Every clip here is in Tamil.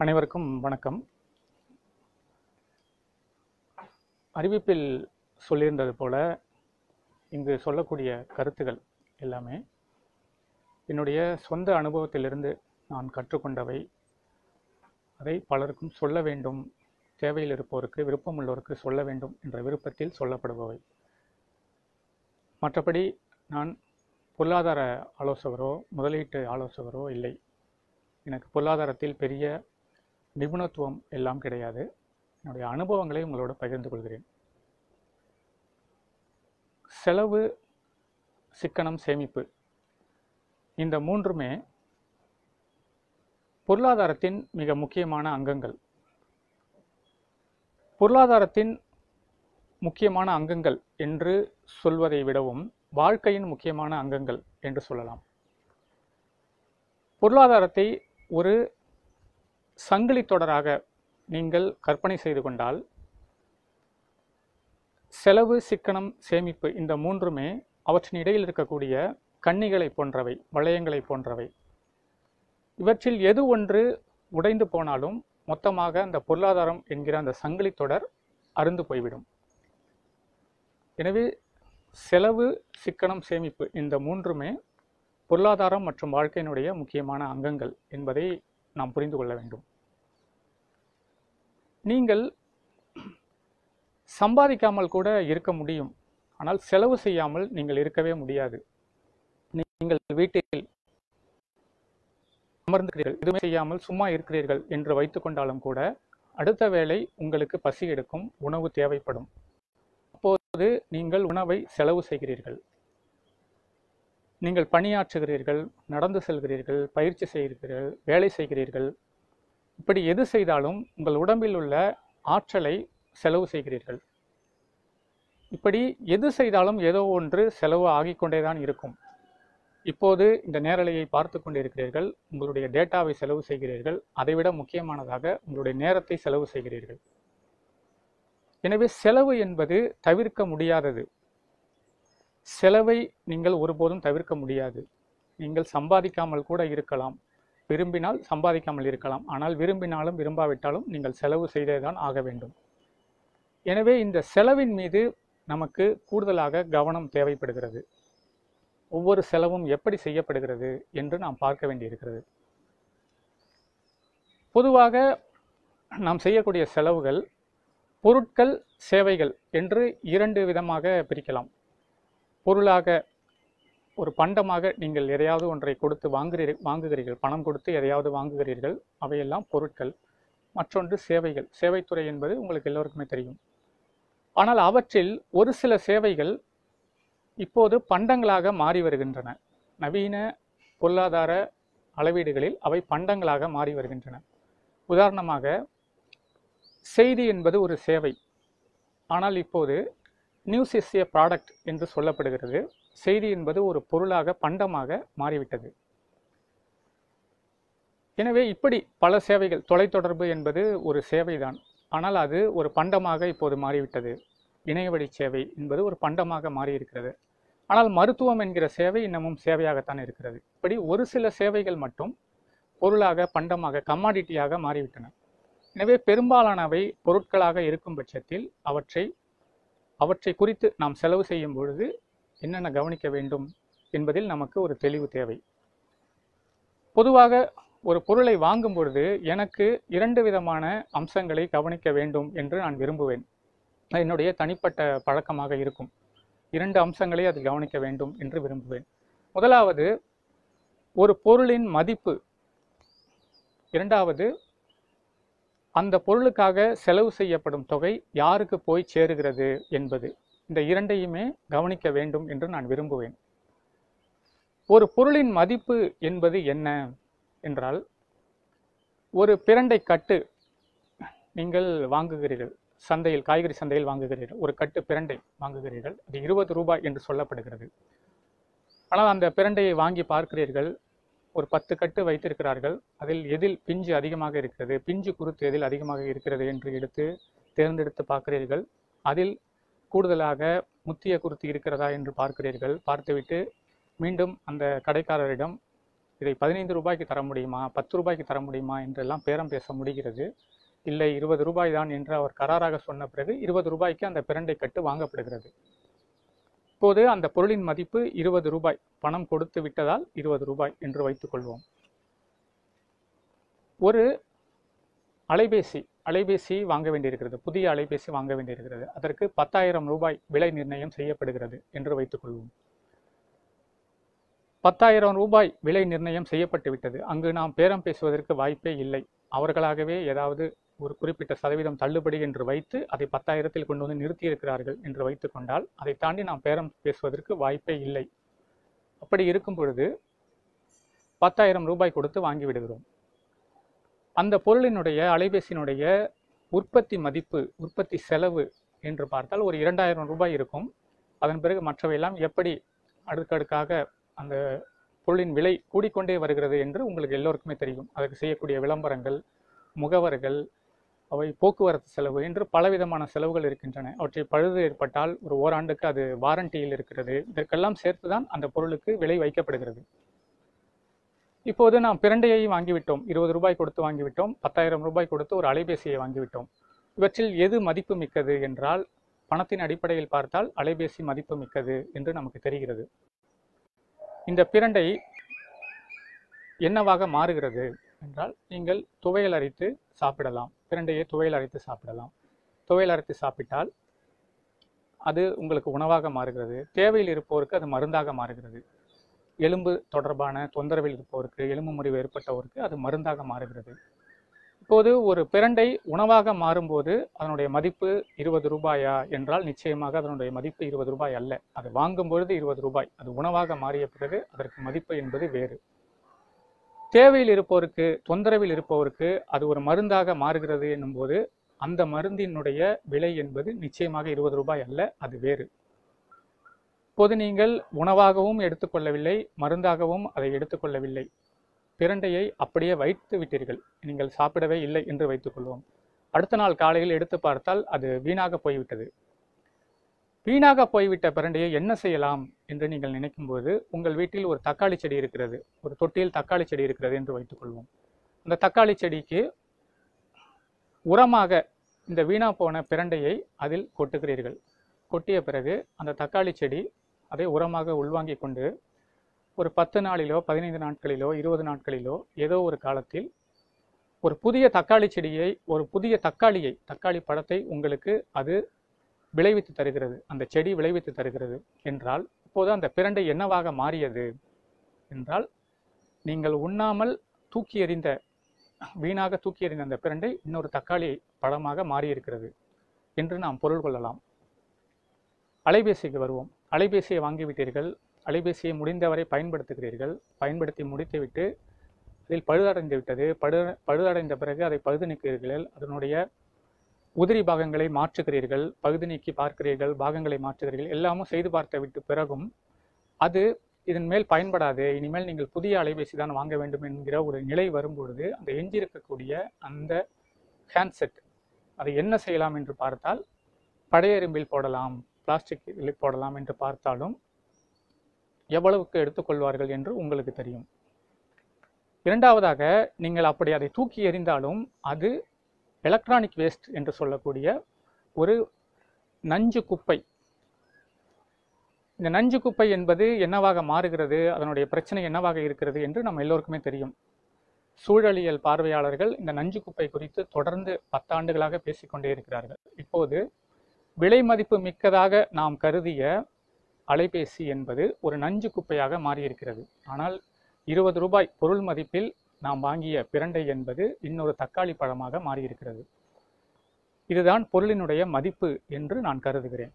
அனைவருக்கும் வணக்கம் அறிவிப்பில் சொல்லியிருந்தது போல இங்கு சொல்லக்கூடிய கருத்துகள் எல்லாமே என்னுடைய சொந்த அனுபவத்திலிருந்து நான் கற்றுக்கொண்டவை அதை பலருக்கும் சொல்ல வேண்டும் தேவையில் இருப்போருக்கு விருப்பமுள்ளோருக்கு சொல்ல வேண்டும் என்ற விருப்பத்தில் சொல்லப்படுபவை மற்றபடி நான் பொருளாதார ஆலோசகரோ முதலீட்டு ஆலோசகரோ இல்லை எனக்கு பொருளாதாரத்தில் பெரிய நிபுணத்துவம் எல்லாம் கிடையாது என்னுடைய அனுபவங்களை உங்களோட பகிர்ந்து கொள்கிறேன் செலவு சிக்கனம் சேமிப்பு இந்த மூன்றுமே பொருளாதாரத்தின் மிக முக்கியமான அங்கங்கள் பொருளாதாரத்தின் முக்கியமான அங்கங்கள் என்று சொல்வதை விடவும் வாழ்க்கையின் முக்கியமான அங்கங்கள் என்று சொல்லலாம் பொருளாதாரத்தை ஒரு சங்கிலி தொடராக நீங்கள் கற்பனை செய்து கொண்டால் செலவு சிக்கனம் சேமிப்பு இந்த மூன்றுமே அவற்றின் இடையில் இருக்கக்கூடிய கன்னிகளை போன்றவை வளையங்களை போன்றவை இவற்றில் எது ஒன்று உடைந்து போனாலும் மொத்தமாக அந்த பொருளாதாரம் என்கிற அந்த சங்கிலி தொடர் அருந்து போய்விடும் எனவே செலவு சிக்கனம் சேமிப்பு இந்த மூன்றுமே பொருளாதாரம் மற்றும் வாழ்க்கையினுடைய முக்கியமான அங்கங்கள் என்பதை நாம் புரிந்து கொள்ள வேண்டும் நீங்கள் சம்பாதிக்காமல் கூட இருக்க முடியும் ஆனால் செலவு செய்யாமல் நீங்கள் இருக்கவே முடியாது நீங்கள் வீட்டில் அமர்ந்துகிறீர்கள் எதுவுமே செய்யாமல் சும்மா இருக்கிறீர்கள் என்று வைத்துக்கொண்டாலும் கூட அடுத்த வேளை உங்களுக்கு பசி எடுக்கும் உணவு தேவைப்படும் அப்போது நீங்கள் உணவை செலவு செய்கிறீர்கள் நீங்கள் பணியாற்றுகிறீர்கள் நடந்து செல்கிறீர்கள் பயிற்சி செய்கிறீர்கள் வேலை செய்கிறீர்கள் இப்படி எது செய்தாலும் உங்கள் உடம்பில் உள்ள ஆற்றலை செலவு செய்கிறீர்கள் இப்படி எது செய்தாலும் ஏதோ ஒன்று செலவு ஆகிக்கொண்டே தான் இருக்கும் இப்போது இந்த நேரலையை பார்த்து கொண்டிருக்கிறீர்கள் உங்களுடைய டேட்டாவை செலவு செய்கிறீர்கள் அதைவிட முக்கியமானதாக உங்களுடைய நேரத்தை செலவு செய்கிறீர்கள் எனவே செலவு என்பது தவிர்க்க முடியாதது செலவை நீங்கள் ஒருபோதும் தவிர்க்க முடியாது நீங்கள் சம்பாதிக்காமல் கூட இருக்கலாம் விரும்பினால் சம்பாதிக்காமல் இருக்கலாம் ஆனால் விரும்பினாலும் விரும்பாவிட்டாலும் நீங்கள் செலவு செய்தே தான் ஆக வேண்டும் எனவே இந்த செலவின் மீது நமக்கு கூடுதலாக கவனம் தேவைப்படுகிறது ஒவ்வொரு செலவும் எப்படி செய்யப்படுகிறது என்று நாம் பார்க்க வேண்டியிருக்கிறது பொதுவாக நாம் செய்யக்கூடிய செலவுகள் பொருட்கள் சேவைகள் என்று இரண்டு விதமாக பிரிக்கலாம் பொருளாக ஒரு பண்டமாக நீங்கள் எதையாவது ஒன்றை கொடுத்து வாங்குகிறீர்கள் வாங்குகிறீர்கள் பணம் கொடுத்து எதையாவது வாங்குகிறீர்கள் அவையெல்லாம் பொருட்கள் மற்றொன்று சேவைகள் சேவைத்துறை என்பது உங்களுக்கு எல்லோருக்குமே தெரியும் ஆனால் அவற்றில் ஒரு சில சேவைகள் இப்போது பண்டங்களாக மாறி வருகின்றன நவீன பொருளாதார அளவீடுகளில் அவை பண்டங்களாக மாறி வருகின்றன உதாரணமாக செய்தி என்பது ஒரு சேவை ஆனால் இப்போது நியூஸ் இஸ் ஏ ப்ராடக்ட் என்று சொல்லப்படுகிறது செய்தி என்பது ஒரு பொருளாக பண்டமாக மாறிவிட்டது எனவே இப்படி பல சேவைகள் தொலைத்தொடர்பு என்பது ஒரு சேவைதான் ஆனால் அது ஒரு பண்டமாக இப்போது மாறிவிட்டது இணையவழி சேவை என்பது ஒரு பண்டமாக மாறியிருக்கிறது ஆனால் மருத்துவம் என்கிற சேவை இன்னமும் சேவையாகத்தான் இருக்கிறது இப்படி ஒரு சில சேவைகள் மட்டும் பொருளாக பண்டமாக கமாடிட்டியாக மாறிவிட்டன எனவே பெரும்பாலானவை பொருட்களாக இருக்கும் பட்சத்தில் அவற்றை அவற்றை குறித்து நாம் செலவு செய்யும் பொழுது என்னென்ன கவனிக்க வேண்டும் என்பதில் நமக்கு ஒரு தெளிவு தேவை பொதுவாக ஒரு பொருளை வாங்கும் பொழுது எனக்கு இரண்டு விதமான அம்சங்களை கவனிக்க வேண்டும் என்று நான் விரும்புவேன் அது என்னுடைய தனிப்பட்ட பழக்கமாக இருக்கும் இரண்டு அம்சங்களை அதில் கவனிக்க வேண்டும் என்று விரும்புவேன் முதலாவது ஒரு பொருளின் மதிப்பு இரண்டாவது அந்த பொருளுக்காக செலவு செய்யப்படும் தொகை யாருக்கு போய் சேருகிறது என்பது இந்த இரண்டையுமே கவனிக்க வேண்டும் என்று நான் விரும்புவேன் ஒரு பொருளின் மதிப்பு என்பது என்ன என்றால் ஒரு பிரண்டை கட்டு நீங்கள் வாங்குகிறீர்கள் சந்தையில் காய்கறி சந்தையில் வாங்குகிறீர்கள் ஒரு கட்டு பிரண்டை வாங்குகிறீர்கள் அது இருபது ரூபாய் என்று சொல்லப்படுகிறது ஆனால் அந்த பிரண்டையை வாங்கி பார்க்கிறீர்கள் ஒரு பத்து கட்டு வைத்திருக்கிறார்கள் அதில் எதில் பிஞ்சு அதிகமாக இருக்கிறது பிஞ்சு குருத்து எதில் அதிகமாக இருக்கிறது என்று எடுத்து தேர்ந்தெடுத்து பார்க்கிறீர்கள் அதில் கூடுதலாக முத்திய குருத்து இருக்கிறதா என்று பார்க்கிறீர்கள் பார்த்துவிட்டு மீண்டும் அந்த கடைக்காரரிடம் இதை பதினைந்து ரூபாய்க்கு தர முடியுமா பத்து ரூபாய்க்கு தர முடியுமா என்றெல்லாம் பேரம் பேச முடிகிறது இல்லை இருபது ரூபாய் தான் என்று அவர் கராராக சொன்ன பிறகு இருபது ரூபாய்க்கு அந்த பிரண்டை கட்டு வாங்கப்படுகிறது இப்போது அந்த பொருளின் மதிப்பு இருபது ரூபாய் பணம் கொடுத்து விட்டதால் இருபது ரூபாய் என்று வைத்துக்கொள்வோம் ஒரு அலைபேசி அலைபேசி வாங்க வேண்டியிருக்கிறது புதிய அலைபேசி வாங்க வேண்டியிருக்கிறது அதற்கு பத்தாயிரம் ரூபாய் விலை நிர்ணயம் செய்யப்படுகிறது என்று வைத்துக்கொள்வோம் பத்தாயிரம் ரூபாய் விலை நிர்ணயம் செய்யப்பட்டு விட்டது அங்கு நாம் பேரம் பேசுவதற்கு வாய்ப்பே இல்லை அவர்களாகவே ஏதாவது ஒரு குறிப்பிட்ட சதவீதம் தள்ளுபடி என்று வைத்து அதை பத்தாயிரத்தில் கொண்டு வந்து நிறுத்தியிருக்கிறார்கள் என்று வைத்துக்கொண்டால் அதை தாண்டி நாம் பேரம் பேசுவதற்கு வாய்ப்பே இல்லை அப்படி இருக்கும் பொழுது பத்தாயிரம் ரூபாய் கொடுத்து வாங்கி விடுகிறோம் அந்த பொருளினுடைய அலைபேசியினுடைய உற்பத்தி மதிப்பு உற்பத்தி செலவு என்று பார்த்தால் ஒரு இரண்டாயிரம் ரூபாய் இருக்கும் அதன் பிறகு மற்றவையெல்லாம் எப்படி அடுக்கடுக்காக அந்த பொருளின் விலை கூடிக்கொண்டே வருகிறது என்று உங்களுக்கு எல்லோருக்குமே தெரியும் அதற்கு செய்யக்கூடிய விளம்பரங்கள் முகவர்கள் அவை போக்குவரத்து செலவு என்று பலவிதமான செலவுகள் இருக்கின்றன அவற்றை பழுது ஏற்பட்டால் ஒரு ஓராண்டுக்கு அது வாரண்டியில் இருக்கிறது இதற்கெல்லாம் சேர்த்துதான் அந்த பொருளுக்கு விலை வைக்கப்படுகிறது இப்போது நாம் பிரண்டையை வாங்கிவிட்டோம் இருபது ரூபாய் கொடுத்து வாங்கிவிட்டோம் பத்தாயிரம் ரூபாய் கொடுத்து ஒரு அலைபேசியை வாங்கிவிட்டோம் இவற்றில் எது மதிப்பு மிக்கது என்றால் பணத்தின் அடிப்படையில் பார்த்தால் அலைபேசி மதிப்பு மிக்கது என்று நமக்கு தெரிகிறது இந்த பிரண்டை என்னவாக மாறுகிறது என்றால் நீங்கள் துவையல் அரைத்து சாப்பிடலாம் பிரண்டையை துவையல் அரைத்து சாப்பிடலாம் துவையல் அரைத்து சாப்பிட்டால் அது உங்களுக்கு உணவாக மாறுகிறது தேவையில் இருப்போருக்கு அது மருந்தாக மாறுகிறது எலும்பு தொடர்பான தொந்தரவில் இருப்பவருக்கு எலும்பு முறிவு ஏற்பட்டவருக்கு அது மருந்தாக மாறுகிறது இப்போது ஒரு பிரண்டை உணவாக மாறும்போது அதனுடைய மதிப்பு இருபது ரூபாயா என்றால் நிச்சயமாக அதனுடைய மதிப்பு இருபது ரூபாய் அல்ல அது வாங்கும் பொழுது இருபது ரூபாய் அது உணவாக மாறிய பிறகு அதற்கு மதிப்பு என்பது வேறு தேவையில் இருப்பவருக்கு தொந்தரவில் இருப்பவருக்கு அது ஒரு மருந்தாக மாறுகிறது என்னும்போது அந்த மருந்தினுடைய விலை என்பது நிச்சயமாக இருபது ரூபாய் அல்ல அது வேறு இப்போது நீங்கள் உணவாகவும் எடுத்துக்கொள்ளவில்லை மருந்தாகவும் அதை எடுத்துக்கொள்ளவில்லை பிரண்டையை அப்படியே வைத்து விட்டீர்கள் நீங்கள் சாப்பிடவே இல்லை என்று வைத்துக்கொள்வோம் அடுத்த நாள் காலையில் எடுத்து பார்த்தால் அது வீணாக போய்விட்டது வீணாக போய்விட்ட பிரண்டையை என்ன செய்யலாம் என்று நீங்கள் நினைக்கும்போது உங்கள் வீட்டில் ஒரு தக்காளி செடி இருக்கிறது ஒரு தொட்டியில் தக்காளி செடி இருக்கிறது என்று வைத்துக்கொள்வோம் அந்த தக்காளி செடிக்கு உரமாக இந்த வீணா போன பிரண்டையை அதில் கொட்டுகிறீர்கள் கொட்டிய பிறகு அந்த தக்காளி செடி அதை உரமாக உள்வாங்கிக் கொண்டு ஒரு பத்து நாளிலோ பதினைந்து நாட்களிலோ இருபது நாட்களிலோ ஏதோ ஒரு காலத்தில் ஒரு புதிய தக்காளி செடியை ஒரு புதிய தக்காளியை தக்காளி பழத்தை உங்களுக்கு அது விளைவித்து தருகிறது அந்த செடி விளைவித்து தருகிறது என்றால் இப்போது அந்த பிரண்டை என்னவாக மாறியது என்றால் நீங்கள் உண்ணாமல் தூக்கி எறிந்த வீணாக தூக்கி எறிந்த அந்த பிரண்டை இன்னொரு தக்காளி பழமாக மாறியிருக்கிறது என்று நாம் பொருள் கொள்ளலாம் அலைபேசிக்கு வருவோம் அலைபேசியை வாங்கிவிட்டீர்கள் அலைபேசியை முடிந்தவரை பயன்படுத்துகிறீர்கள் பயன்படுத்தி முடித்துவிட்டு அதில் பழுதடைந்து விட்டது பழு பழுதடைந்த பிறகு அதை பழுது நீக்குகிறீர்கள் அதனுடைய உதிரி பாகங்களை மாற்றுகிறீர்கள் பகுதி நீக்கி பார்க்கிறீர்கள் பாகங்களை மாற்றுகிறீர்கள் எல்லாமும் செய்து பார்த்த விட்டு பிறகும் அது இதன் மேல் பயன்படாது இனிமேல் நீங்கள் புதிய அலைபேசி தான் வாங்க வேண்டும் என்கிற ஒரு நிலை வரும்பொழுது அந்த எஞ்சியிருக்கக்கூடிய அந்த ஹேண்ட்செட் அதை என்ன செய்யலாம் என்று பார்த்தால் பழைய இரும்பில் போடலாம் பிளாஸ்டிக் போடலாம் என்று பார்த்தாலும் எவ்வளவுக்கு எடுத்துக்கொள்வார்கள் என்று உங்களுக்கு தெரியும் இரண்டாவதாக நீங்கள் அப்படி அதை தூக்கி எறிந்தாலும் அது எலக்ட்ரானிக் வேஸ்ட் என்று சொல்லக்கூடிய ஒரு நஞ்சு குப்பை இந்த நஞ்சு குப்பை என்பது என்னவாக மாறுகிறது அதனுடைய பிரச்சனை என்னவாக இருக்கிறது என்று நம்ம எல்லோருக்குமே தெரியும் சூழலியல் பார்வையாளர்கள் இந்த நஞ்சு குப்பை குறித்து தொடர்ந்து பத்தாண்டுகளாக பேசிக்கொண்டே இருக்கிறார்கள் இப்போது விலை மதிப்பு மிக்கதாக நாம் கருதிய அலைபேசி என்பது ஒரு நஞ்சு குப்பையாக மாறியிருக்கிறது ஆனால் இருபது ரூபாய் பொருள் மதிப்பில் நாம் வாங்கிய பிரண்டை என்பது இன்னொரு தக்காளி பழமாக மாறியிருக்கிறது இதுதான் பொருளினுடைய மதிப்பு என்று நான் கருதுகிறேன்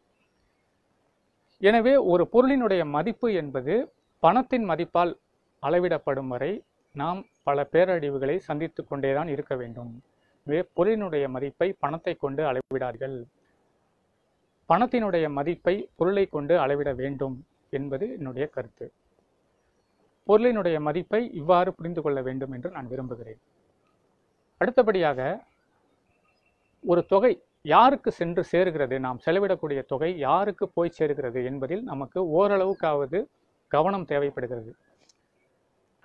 எனவே ஒரு பொருளினுடைய மதிப்பு என்பது பணத்தின் மதிப்பால் அளவிடப்படும் வரை நாம் பல பேரழிவுகளை சந்தித்து கொண்டேதான் இருக்க வேண்டும் எனவே பொருளினுடைய மதிப்பை பணத்தை கொண்டு அளவிடார்கள் பணத்தினுடைய மதிப்பை பொருளை கொண்டு அளவிட வேண்டும் என்பது என்னுடைய கருத்து பொருளினுடைய மதிப்பை இவ்வாறு புரிந்து கொள்ள வேண்டும் என்று நான் விரும்புகிறேன் அடுத்தபடியாக ஒரு தொகை யாருக்கு சென்று சேருகிறது நாம் செலவிடக்கூடிய தொகை யாருக்கு போய் சேருகிறது என்பதில் நமக்கு ஓரளவுக்காவது கவனம் தேவைப்படுகிறது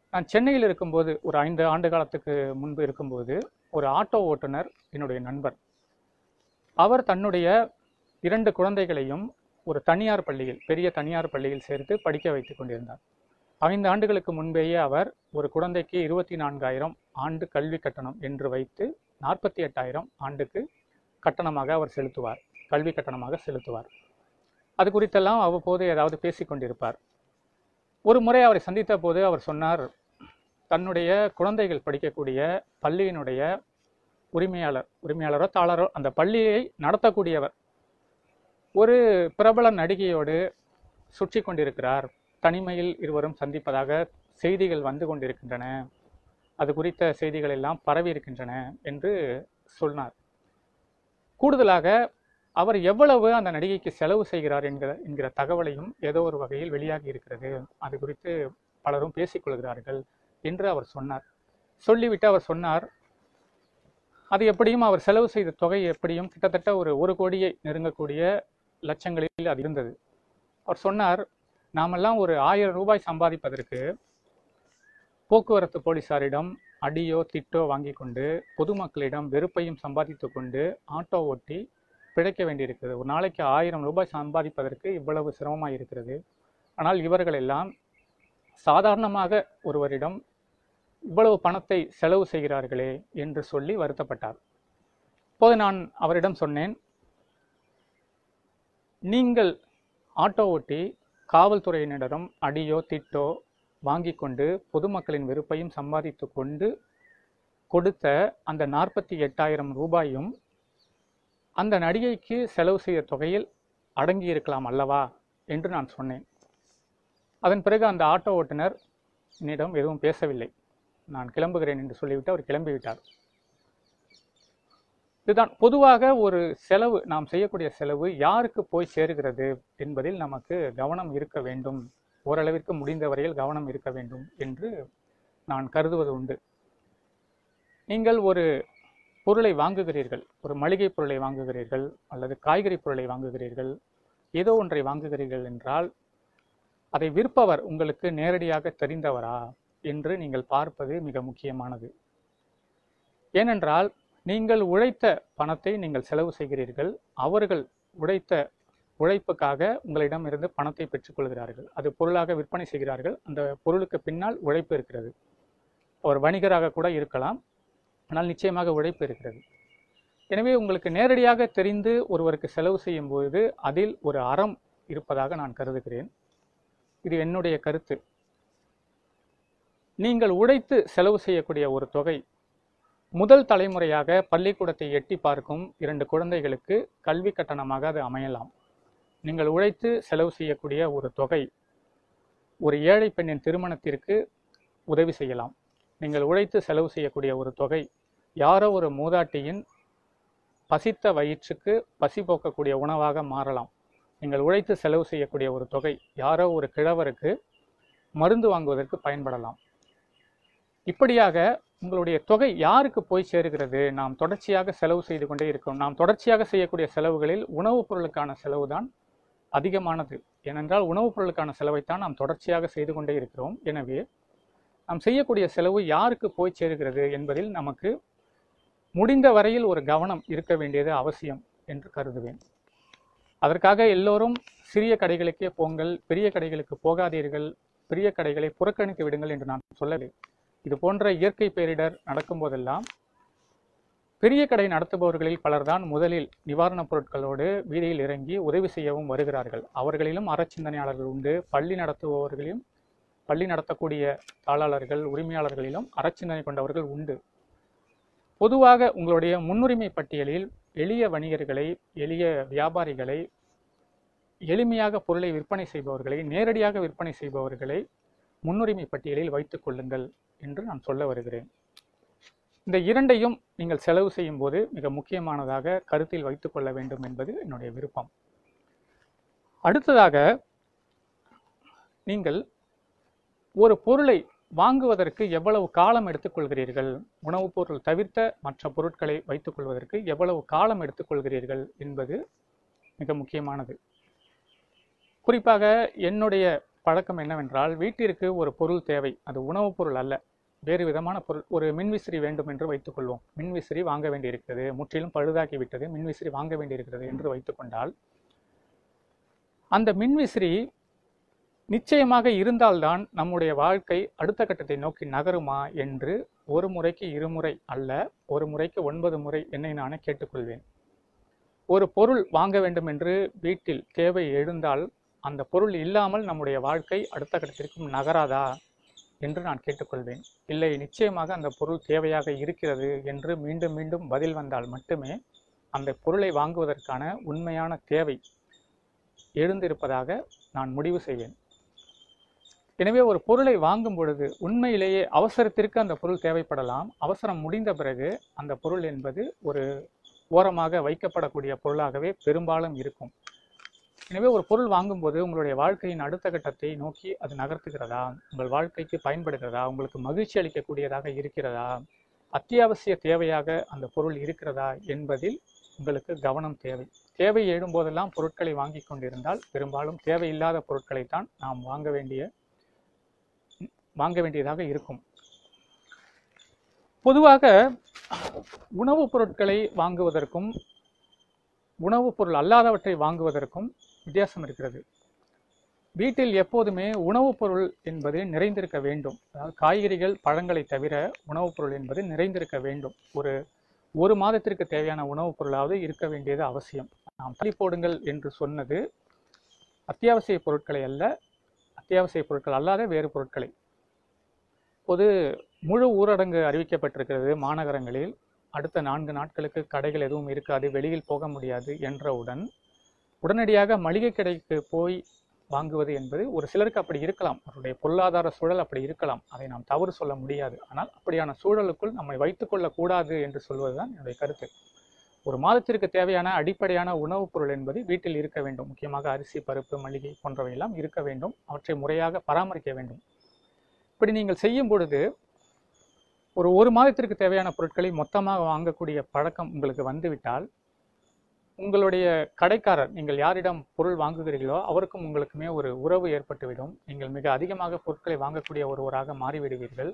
நான் சென்னையில் இருக்கும்போது ஒரு ஐந்து ஆண்டு காலத்துக்கு முன்பு இருக்கும்போது ஒரு ஆட்டோ ஓட்டுநர் என்னுடைய நண்பர் அவர் தன்னுடைய இரண்டு குழந்தைகளையும் ஒரு தனியார் பள்ளியில் பெரிய தனியார் பள்ளியில் சேர்த்து படிக்க வைத்துக் கொண்டிருந்தார் ஐந்து ஆண்டுகளுக்கு முன்பேயே அவர் ஒரு குழந்தைக்கு இருபத்தி நான்காயிரம் ஆண்டு கல்வி கட்டணம் என்று வைத்து நாற்பத்தி எட்டாயிரம் ஆண்டுக்கு கட்டணமாக அவர் செலுத்துவார் கல்வி கட்டணமாக செலுத்துவார் அது குறித்தெல்லாம் அவ்வப்போது ஏதாவது பேசிக் கொண்டிருப்பார் ஒரு முறை அவரை சந்தித்த போது அவர் சொன்னார் தன்னுடைய குழந்தைகள் படிக்கக்கூடிய பள்ளியினுடைய உரிமையாளர் உரிமையாளரோ தாளரோ அந்த பள்ளியை நடத்தக்கூடியவர் ஒரு பிரபல நடிகையோடு சுற்றி கொண்டிருக்கிறார் தனிமையில் இருவரும் சந்திப்பதாக செய்திகள் வந்து கொண்டிருக்கின்றன அது குறித்த செய்திகள் எல்லாம் பரவி இருக்கின்றன என்று சொன்னார் கூடுதலாக அவர் எவ்வளவு அந்த நடிகைக்கு செலவு செய்கிறார் என்கிற என்கிற தகவலையும் ஏதோ ஒரு வகையில் வெளியாகி இருக்கிறது அது குறித்து பலரும் பேசிக்கொள்கிறார்கள் என்று அவர் சொன்னார் சொல்லிவிட்டு அவர் சொன்னார் அது எப்படியும் அவர் செலவு செய்த தொகை எப்படியும் கிட்டத்தட்ட ஒரு ஒரு கோடியை நெருங்கக்கூடிய லட்சங்களில் அது இருந்தது அவர் சொன்னார் நாமெல்லாம் ஒரு ஆயிரம் ரூபாய் சம்பாதிப்பதற்கு போக்குவரத்து போலீசாரிடம் அடியோ திட்டோ வாங்கி கொண்டு பொதுமக்களிடம் வெறுப்பையும் சம்பாதித்து கொண்டு ஆட்டோ ஓட்டி பிழைக்க வேண்டியிருக்கிறது ஒரு நாளைக்கு ஆயிரம் ரூபாய் சம்பாதிப்பதற்கு இவ்வளவு சிரமமாக இருக்கிறது ஆனால் இவர்கள் எல்லாம் சாதாரணமாக ஒருவரிடம் இவ்வளவு பணத்தை செலவு செய்கிறார்களே என்று சொல்லி வருத்தப்பட்டார் இப்போது நான் அவரிடம் சொன்னேன் நீங்கள் ஆட்டோ ஓட்டி காவல்துறையினரிடம் அடியோ திட்டோ வாங்கி கொண்டு பொதுமக்களின் வெறுப்பையும் சம்பாதித்து கொண்டு கொடுத்த அந்த நாற்பத்தி எட்டாயிரம் ரூபாயும் அந்த நடிகைக்கு செலவு செய்த தொகையில் அடங்கி இருக்கலாம் அல்லவா என்று நான் சொன்னேன் அதன் பிறகு அந்த ஆட்டோ ஓட்டுநர் என்னிடம் எதுவும் பேசவில்லை நான் கிளம்புகிறேன் என்று சொல்லிவிட்டு அவர் கிளம்பிவிட்டார் இதுதான் பொதுவாக ஒரு செலவு நாம் செய்யக்கூடிய செலவு யாருக்கு போய் சேருகிறது என்பதில் நமக்கு கவனம் இருக்க வேண்டும் ஓரளவிற்கு முடிந்த வரையில் கவனம் இருக்க வேண்டும் என்று நான் கருதுவது உண்டு நீங்கள் ஒரு பொருளை வாங்குகிறீர்கள் ஒரு மளிகை பொருளை வாங்குகிறீர்கள் அல்லது காய்கறி பொருளை வாங்குகிறீர்கள் ஏதோ ஒன்றை வாங்குகிறீர்கள் என்றால் அதை விற்பவர் உங்களுக்கு நேரடியாக தெரிந்தவரா என்று நீங்கள் பார்ப்பது மிக முக்கியமானது ஏனென்றால் நீங்கள் உழைத்த பணத்தை நீங்கள் செலவு செய்கிறீர்கள் அவர்கள் உழைத்த உழைப்புக்காக உங்களிடமிருந்து பணத்தை பெற்றுக்கொள்கிறார்கள் அது பொருளாக விற்பனை செய்கிறார்கள் அந்த பொருளுக்கு பின்னால் உழைப்பு இருக்கிறது அவர் வணிகராக கூட இருக்கலாம் ஆனால் நிச்சயமாக உழைப்பு இருக்கிறது எனவே உங்களுக்கு நேரடியாக தெரிந்து ஒருவருக்கு செலவு செய்யும் பொழுது அதில் ஒரு அறம் இருப்பதாக நான் கருதுகிறேன் இது என்னுடைய கருத்து நீங்கள் உழைத்து செலவு செய்யக்கூடிய ஒரு தொகை முதல் தலைமுறையாக பள்ளிக்கூடத்தை எட்டி பார்க்கும் இரண்டு குழந்தைகளுக்கு கல்வி கட்டணமாக அது அமையலாம் நீங்கள் உழைத்து செலவு செய்யக்கூடிய ஒரு தொகை ஒரு ஏழை பெண்ணின் திருமணத்திற்கு உதவி செய்யலாம் நீங்கள் உழைத்து செலவு செய்யக்கூடிய ஒரு தொகை யாரோ ஒரு மூதாட்டியின் பசித்த வயிற்றுக்கு பசி போக்கக்கூடிய உணவாக மாறலாம் நீங்கள் உழைத்து செலவு செய்யக்கூடிய ஒரு தொகை யாரோ ஒரு கிழவருக்கு மருந்து வாங்குவதற்கு பயன்படலாம் இப்படியாக உங்களுடைய தொகை யாருக்கு போய் சேருகிறது நாம் தொடர்ச்சியாக செலவு செய்து கொண்டே இருக்கோம் நாம் தொடர்ச்சியாக செய்யக்கூடிய செலவுகளில் உணவுப் பொருளுக்கான செலவு தான் அதிகமானது ஏனென்றால் உணவுப் பொருளுக்கான செலவைத்தான் நாம் தொடர்ச்சியாக செய்து கொண்டே இருக்கிறோம் எனவே நாம் செய்யக்கூடிய செலவு யாருக்கு போய் சேருகிறது என்பதில் நமக்கு முடிந்த வரையில் ஒரு கவனம் இருக்க வேண்டியது அவசியம் என்று கருதுவேன் அதற்காக எல்லோரும் சிறிய கடைகளுக்கே போங்கள் பெரிய கடைகளுக்கு போகாதீர்கள் பெரிய கடைகளை புறக்கணித்து விடுங்கள் என்று நான் சொல்லவில்லை இது போன்ற இயற்கை பேரிடர் நடக்கும் போதெல்லாம் பெரிய கடை நடத்துபவர்களில் பலர்தான் முதலில் நிவாரணப் பொருட்களோடு வீதியில் இறங்கி உதவி செய்யவும் வருகிறார்கள் அவர்களிலும் அறச்சிந்தனையாளர்கள் உண்டு பள்ளி நடத்துபவர்களிலும் பள்ளி நடத்தக்கூடிய தாளாளர்கள் உரிமையாளர்களிலும் அறச்சிந்தனை கொண்டவர்கள் உண்டு பொதுவாக உங்களுடைய முன்னுரிமை பட்டியலில் எளிய வணிகர்களை எளிய வியாபாரிகளை எளிமையாக பொருளை விற்பனை செய்பவர்களை நேரடியாக விற்பனை செய்பவர்களை முன்னுரிமை பட்டியலில் வைத்துக் கொள்ளுங்கள் என்று நான் சொல்ல வருகிறேன் இந்த இரண்டையும் நீங்கள் செலவு செய்யும் போது மிக முக்கியமானதாக கருத்தில் வைத்துக் கொள்ள வேண்டும் என்பது என்னுடைய விருப்பம் அடுத்ததாக நீங்கள் ஒரு பொருளை வாங்குவதற்கு எவ்வளவு காலம் எடுத்துக்கொள்கிறீர்கள் உணவுப் பொருள் தவிர்த்த மற்ற பொருட்களை வைத்துக் கொள்வதற்கு எவ்வளவு காலம் எடுத்துக்கொள்கிறீர்கள் என்பது மிக முக்கியமானது குறிப்பாக என்னுடைய பழக்கம் என்னவென்றால் வீட்டிற்கு ஒரு பொருள் தேவை அது உணவுப் பொருள் அல்ல வேறு விதமான பொருள் ஒரு மின்விசிறி வேண்டும் என்று வைத்துக்கொள்வோம் மின்விசிறி வாங்க வேண்டியிருக்கிறது முற்றிலும் பழுதாகி விட்டது மின்விசிறி வாங்க வேண்டியிருக்கிறது என்று வைத்துக்கொண்டால் அந்த மின்விசிறி நிச்சயமாக இருந்தால்தான் நம்முடைய வாழ்க்கை அடுத்த கட்டத்தை நோக்கி நகருமா என்று ஒரு முறைக்கு இருமுறை அல்ல ஒரு முறைக்கு ஒன்பது முறை என்னை நானே கேட்டுக்கொள்வேன் ஒரு பொருள் வாங்க வேண்டும் என்று வீட்டில் தேவை எழுந்தால் அந்த பொருள் இல்லாமல் நம்முடைய வாழ்க்கை அடுத்த கட்டத்திற்கும் நகராதா என்று நான் கேட்டுக்கொள்வேன் இல்லை நிச்சயமாக அந்த பொருள் தேவையாக இருக்கிறது என்று மீண்டும் மீண்டும் பதில் வந்தால் மட்டுமே அந்த பொருளை வாங்குவதற்கான உண்மையான தேவை எழுந்திருப்பதாக நான் முடிவு செய்வேன் எனவே ஒரு பொருளை வாங்கும் பொழுது உண்மையிலேயே அவசரத்திற்கு அந்த பொருள் தேவைப்படலாம் அவசரம் முடிந்த பிறகு அந்த பொருள் என்பது ஒரு ஓரமாக வைக்கப்படக்கூடிய பொருளாகவே பெரும்பாலும் இருக்கும் எனவே ஒரு பொருள் வாங்கும்போது உங்களுடைய வாழ்க்கையின் அடுத்த கட்டத்தை நோக்கி அது நகர்த்துகிறதா உங்கள் வாழ்க்கைக்கு பயன்படுகிறதா உங்களுக்கு மகிழ்ச்சி அளிக்கக்கூடியதாக இருக்கிறதா அத்தியாவசிய தேவையாக அந்த பொருள் இருக்கிறதா என்பதில் உங்களுக்கு கவனம் தேவை தேவை எழும்போதெல்லாம் பொருட்களை வாங்கி கொண்டிருந்தால் பெரும்பாலும் தேவையில்லாத பொருட்களைத்தான் நாம் வாங்க வேண்டிய வாங்க வேண்டியதாக இருக்கும் பொதுவாக உணவுப் பொருட்களை வாங்குவதற்கும் உணவுப் பொருள் அல்லாதவற்றை வாங்குவதற்கும் வித்தியாசம் இருக்கிறது வீட்டில் எப்போதுமே உணவுப் பொருள் என்பது நிறைந்திருக்க வேண்டும் அதாவது காய்கறிகள் பழங்களை தவிர உணவுப் பொருள் என்பது நிறைந்திருக்க வேண்டும் ஒரு ஒரு மாதத்திற்கு தேவையான உணவுப் பொருளாவது இருக்க வேண்டியது அவசியம் நாம் தள்ளி போடுங்கள் என்று சொன்னது அத்தியாவசிய பொருட்களை அல்ல அத்தியாவசிய பொருட்கள் அல்லாத வேறு பொருட்களை பொது முழு ஊரடங்கு அறிவிக்கப்பட்டிருக்கிறது மாநகரங்களில் அடுத்த நான்கு நாட்களுக்கு கடைகள் எதுவும் இருக்காது வெளியில் போக முடியாது என்றவுடன் உடனடியாக மளிகை கடைக்கு போய் வாங்குவது என்பது ஒரு சிலருக்கு அப்படி இருக்கலாம் அவருடைய பொருளாதார சூழல் அப்படி இருக்கலாம் அதை நாம் தவறு சொல்ல முடியாது ஆனால் அப்படியான சூழலுக்குள் நம்மை வைத்துக்கொள்ளக் கூடாது என்று சொல்வதுதான் என்னுடைய கருத்து ஒரு மாதத்திற்கு தேவையான அடிப்படையான உணவுப் பொருள் என்பது வீட்டில் இருக்க வேண்டும் முக்கியமாக அரிசி பருப்பு மளிகை போன்றவையெல்லாம் இருக்க வேண்டும் அவற்றை முறையாக பராமரிக்க வேண்டும் இப்படி நீங்கள் செய்யும் பொழுது ஒரு ஒரு மாதத்திற்கு தேவையான பொருட்களை மொத்தமாக வாங்கக்கூடிய பழக்கம் உங்களுக்கு வந்துவிட்டால் உங்களுடைய கடைக்காரர் நீங்கள் யாரிடம் பொருள் வாங்குகிறீர்களோ அவருக்கும் உங்களுக்குமே ஒரு உறவு ஏற்பட்டுவிடும் நீங்கள் மிக அதிகமாக பொருட்களை வாங்கக்கூடிய ஒருவராக மாறிவிடுவீர்கள்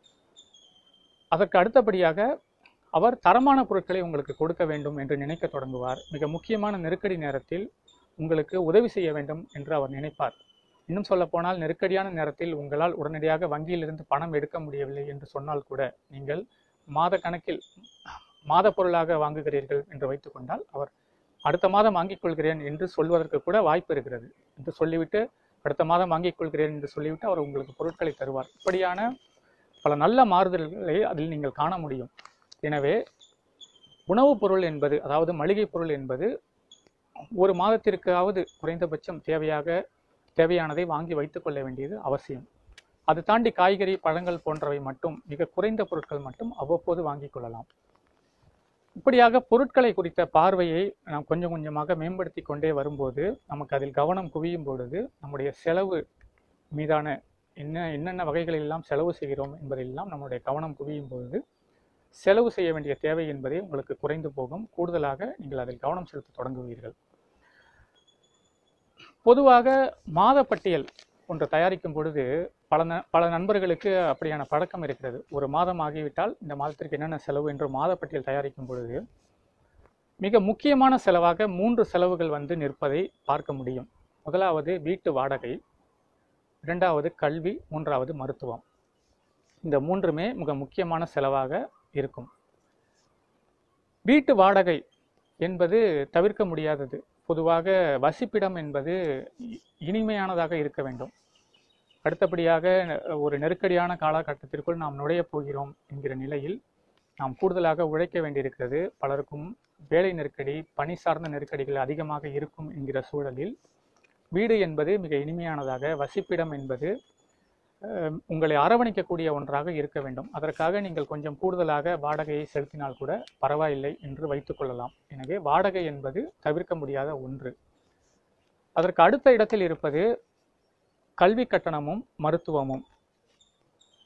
அதற்கு அடுத்தபடியாக அவர் தரமான பொருட்களை உங்களுக்கு கொடுக்க வேண்டும் என்று நினைக்க தொடங்குவார் மிக முக்கியமான நெருக்கடி நேரத்தில் உங்களுக்கு உதவி செய்ய வேண்டும் என்று அவர் நினைப்பார் இன்னும் சொல்ல போனால் நெருக்கடியான நேரத்தில் உங்களால் உடனடியாக வங்கியிலிருந்து பணம் எடுக்க முடியவில்லை என்று சொன்னால் கூட நீங்கள் மாத கணக்கில் மாத பொருளாக வாங்குகிறீர்கள் என்று வைத்துக்கொண்டால் அவர் அடுத்த மாதம் வாங்கிக் கொள்கிறேன் என்று சொல்வதற்கு கூட வாய்ப்பு இருக்கிறது என்று சொல்லிவிட்டு அடுத்த மாதம் வாங்கிக் கொள்கிறேன் என்று சொல்லிவிட்டு அவர் உங்களுக்கு பொருட்களை தருவார் இப்படியான பல நல்ல மாறுதல்களை அதில் நீங்கள் காண முடியும் எனவே உணவுப் பொருள் என்பது அதாவது மளிகை பொருள் என்பது ஒரு மாதத்திற்காவது குறைந்தபட்சம் தேவையாக தேவையானதை வாங்கி வைத்துக்கொள்ள வேண்டியது அவசியம் அது தாண்டி காய்கறி பழங்கள் போன்றவை மட்டும் மிக குறைந்த பொருட்கள் மட்டும் அவ்வப்போது வாங்கிக் கொள்ளலாம் இப்படியாக பொருட்களை குறித்த பார்வையை நாம் கொஞ்சம் கொஞ்சமாக மேம்படுத்தி கொண்டே வரும்போது நமக்கு அதில் கவனம் குவியும் பொழுது நம்முடைய செலவு மீதான என்ன என்னென்ன வகைகளில் எல்லாம் செலவு செய்கிறோம் என்பதெல்லாம் நம்முடைய கவனம் குவியும் பொழுது செலவு செய்ய வேண்டிய தேவை என்பதே உங்களுக்கு குறைந்து போகும் கூடுதலாக நீங்கள் அதில் கவனம் செலுத்த தொடங்குவீர்கள் பொதுவாக மாத பட்டியல் ஒன்று தயாரிக்கும் பொழுது பல ந பல நண்பர்களுக்கு அப்படியான பழக்கம் இருக்கிறது ஒரு மாதம் ஆகிவிட்டால் இந்த மாதத்திற்கு என்னென்ன செலவு என்று மாத பட்டியல் தயாரிக்கும் பொழுது மிக முக்கியமான செலவாக மூன்று செலவுகள் வந்து நிற்பதை பார்க்க முடியும் முதலாவது வீட்டு வாடகை இரண்டாவது கல்வி மூன்றாவது மருத்துவம் இந்த மூன்றுமே மிக முக்கியமான செலவாக இருக்கும் வீட்டு வாடகை என்பது தவிர்க்க முடியாதது பொதுவாக வசிப்பிடம் என்பது இ- இனிமையானதாக இருக்க வேண்டும் அடுத்தபடியாக ஒரு நெருக்கடியான காலகட்டத்திற்குள் நாம் நுழையப் போகிறோம் என்கிற நிலையில் நாம் கூடுதலாக உழைக்க வேண்டியிருக்கிறது பலருக்கும் வேலை நெருக்கடி பணி சார்ந்த நெருக்கடிகள் அதிகமாக இருக்கும் என்கிற சூழலில் வீடு என்பது மிக இனிமையானதாக வசிப்பிடம் என்பது அஹ், உங்களை அரவணைக்கக்கூடிய ஒன்றாக இருக்க வேண்டும் அதற்காக நீங்கள் கொஞ்சம் கூடுதலாக வாடகையை செலுத்தினால் கூட பரவாயில்லை என்று வைத்துக்கொள்ளலாம் எனவே வாடகை என்பது தவிர்க்க முடியாத ஒன்று அதற்கு அடுத்த இடத்தில் இருப்பது கல்வி கட்டணமும் மருத்துவமும்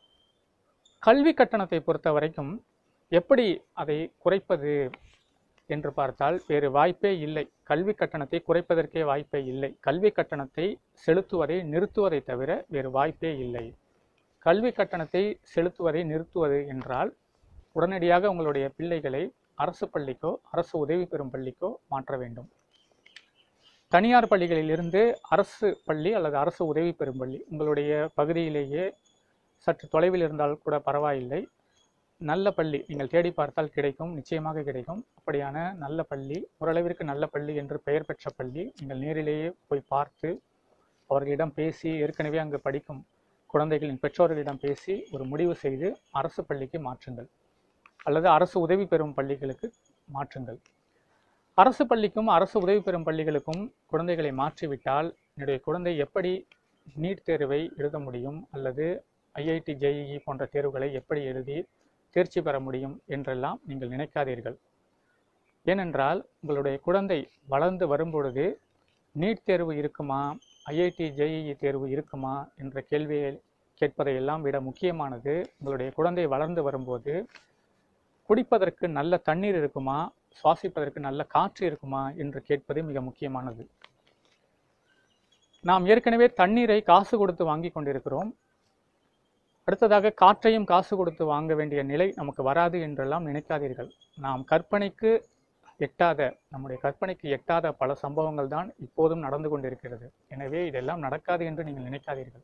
கல்வி கட்டணத்தை பொறுத்த வரைக்கும் எப்படி அதை குறைப்பது என்று பார்த்தால் வேறு வாய்ப்பே இல்லை கல்வி கட்டணத்தை குறைப்பதற்கே வாய்ப்பே இல்லை கல்வி கட்டணத்தை செலுத்துவதை நிறுத்துவதை தவிர வேறு வாய்ப்பே இல்லை கல்வி கட்டணத்தை செலுத்துவதை நிறுத்துவது என்றால் உடனடியாக உங்களுடைய பிள்ளைகளை அரசு பள்ளிக்கோ அரசு உதவி பெறும் பள்ளிக்கோ மாற்ற வேண்டும் தனியார் பள்ளிகளிலிருந்து அரசு பள்ளி அல்லது அரசு உதவி பெறும் பள்ளி உங்களுடைய பகுதியிலேயே சற்று தொலைவில் இருந்தால் கூட பரவாயில்லை நல்ல பள்ளி நீங்கள் தேடி பார்த்தால் கிடைக்கும் நிச்சயமாக கிடைக்கும் அப்படியான நல்ல பள்ளி ஓரளவிற்கு நல்ல பள்ளி என்று பெயர் பெற்ற பள்ளி நீங்கள் நேரிலேயே போய் பார்த்து அவர்களிடம் பேசி ஏற்கனவே அங்கு படிக்கும் குழந்தைகளின் பெற்றோர்களிடம் பேசி ஒரு முடிவு செய்து அரசு பள்ளிக்கு மாற்றுங்கள் அல்லது அரசு உதவி பெறும் பள்ளிகளுக்கு மாற்றுங்கள் அரசு பள்ளிக்கும் அரசு உதவி பெறும் பள்ளிகளுக்கும் குழந்தைகளை மாற்றிவிட்டால் என்னுடைய குழந்தை எப்படி நீட் தேர்வை எழுத முடியும் அல்லது ஐஐடி ஜேஇஇ போன்ற தேர்வுகளை எப்படி எழுதி தேர்ச்சி பெற முடியும் என்றெல்லாம் நீங்கள் நினைக்காதீர்கள் ஏனென்றால் உங்களுடைய குழந்தை வளர்ந்து வரும்பொழுது நீட் தேர்வு இருக்குமா ஐஐடி ஜேஇஇ தேர்வு இருக்குமா என்ற கேள்வியை கேட்பதை எல்லாம் விட முக்கியமானது உங்களுடைய குழந்தை வளர்ந்து வரும்போது குடிப்பதற்கு நல்ல தண்ணீர் இருக்குமா சுவாசிப்பதற்கு நல்ல காற்று இருக்குமா என்று கேட்பது மிக முக்கியமானது நாம் ஏற்கனவே தண்ணீரை காசு கொடுத்து வாங்கி கொண்டிருக்கிறோம் அடுத்ததாக காற்றையும் காசு கொடுத்து வாங்க வேண்டிய நிலை நமக்கு வராது என்றெல்லாம் நினைக்காதீர்கள் நாம் கற்பனைக்கு எட்டாத நம்முடைய கற்பனைக்கு எட்டாத பல சம்பவங்கள் தான் இப்போதும் நடந்து கொண்டிருக்கிறது எனவே இதெல்லாம் நடக்காது என்று நீங்கள் நினைக்காதீர்கள்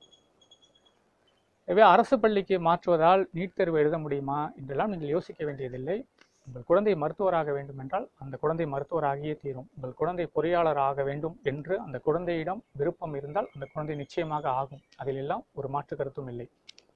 எனவே அரசு பள்ளிக்கு மாற்றுவதால் நீட் தேர்வு எழுத முடியுமா என்றெல்லாம் நீங்கள் யோசிக்க வேண்டியதில்லை உங்கள் குழந்தை மருத்துவராக வேண்டும் என்றால் அந்த குழந்தை மருத்துவராகியே தீரும் உங்கள் குழந்தை பொறியாளர் ஆக வேண்டும் என்று அந்த குழந்தையிடம் விருப்பம் இருந்தால் அந்த குழந்தை நிச்சயமாக ஆகும் அதில் எல்லாம் ஒரு மாற்று கருத்தும் இல்லை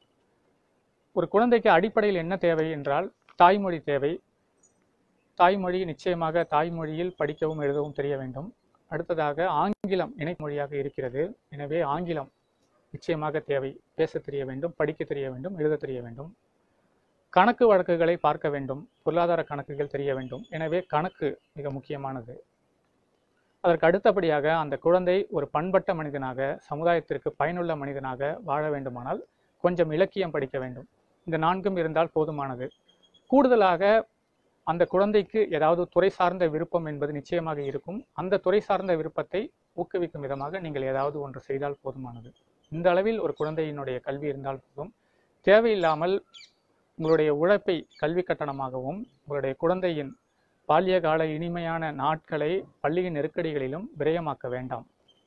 ஒரு குழந்தைக்கு அடிப்படையில் என்ன தேவை என்றால் தாய்மொழி தேவை தாய்மொழி நிச்சயமாக தாய்மொழியில் படிக்கவும் எழுதவும் தெரிய வேண்டும் அடுத்ததாக ஆங்கிலம் இணைமொழியாக இருக்கிறது எனவே ஆங்கிலம் நிச்சயமாக தேவை பேச தெரிய வேண்டும் படிக்க தெரிய வேண்டும் எழுத தெரிய வேண்டும் கணக்கு வழக்குகளை பார்க்க வேண்டும் பொருளாதார கணக்குகள் தெரிய வேண்டும் எனவே கணக்கு மிக முக்கியமானது அதற்கு அடுத்தபடியாக அந்த குழந்தை ஒரு பண்பட்ட மனிதனாக சமுதாயத்திற்கு பயனுள்ள மனிதனாக வாழ வேண்டுமானால் கொஞ்சம் இலக்கியம் படிக்க வேண்டும் இந்த நான்கும் இருந்தால் போதுமானது கூடுதலாக அந்த குழந்தைக்கு ஏதாவது துறை சார்ந்த விருப்பம் என்பது நிச்சயமாக இருக்கும் அந்த துறை சார்ந்த விருப்பத்தை ஊக்குவிக்கும் விதமாக நீங்கள் ஏதாவது ஒன்று செய்தால் போதுமானது இந்த அளவில் ஒரு குழந்தையினுடைய கல்வி இருந்தால் போதும் தேவையில்லாமல் உங்களுடைய உழைப்பை கல்வி கட்டணமாகவும் உங்களுடைய குழந்தையின் பால்ய கால இனிமையான நாட்களை பள்ளியின் நெருக்கடிகளிலும் விரயமாக்க வேண்டாம்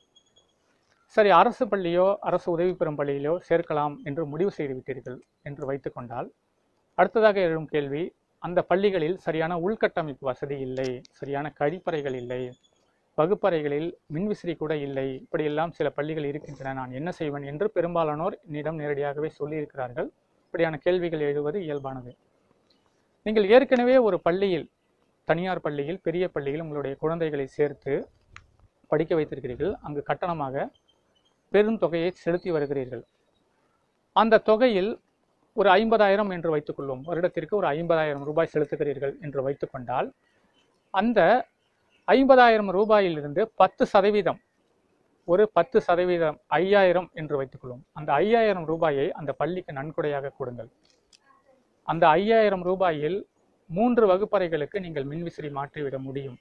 சரி அரசு பள்ளியோ அரசு உதவி பெறும் பள்ளியிலோ சேர்க்கலாம் என்று முடிவு செய்து விட்டீர்கள் என்று வைத்துக்கொண்டால் அடுத்ததாக எழும் கேள்வி அந்த பள்ளிகளில் சரியான உள்கட்டமைப்பு வசதி இல்லை சரியான கழிப்பறைகள் இல்லை வகுப்பறைகளில் மின்விசிறி கூட இல்லை இப்படியெல்லாம் சில பள்ளிகள் இருக்கின்றன நான் என்ன செய்வேன் என்று பெரும்பாலானோர் என்னிடம் நேரடியாகவே சொல்லியிருக்கிறார்கள் இப்படியான கேள்விகள் எழுவது இயல்பானது நீங்கள் ஏற்கனவே ஒரு பள்ளியில் தனியார் பள்ளியில் பெரிய பள்ளியில் உங்களுடைய குழந்தைகளை சேர்த்து படிக்க வைத்திருக்கிறீர்கள் அங்கு கட்டணமாக பெரும் தொகையை செலுத்தி வருகிறீர்கள் அந்த தொகையில் ஒரு ஐம்பதாயிரம் என்று வைத்துக்கொள்வோம் வருடத்திற்கு ஒரு ஐம்பதாயிரம் ரூபாய் செலுத்துகிறீர்கள் என்று வைத்துக்கொண்டால் அந்த ஐம்பதாயிரம் ரூபாயிலிருந்து பத்து சதவீதம் ஒரு பத்து சதவீதம் ஐயாயிரம் என்று வைத்துக்கொள்வோம் அந்த ஐயாயிரம் ரூபாயை அந்த பள்ளிக்கு நன்கொடையாக கொடுங்கள் அந்த ஐயாயிரம் ரூபாயில் மூன்று வகுப்பறைகளுக்கு நீங்கள் மின்விசிறி மாற்றிவிட முடியும்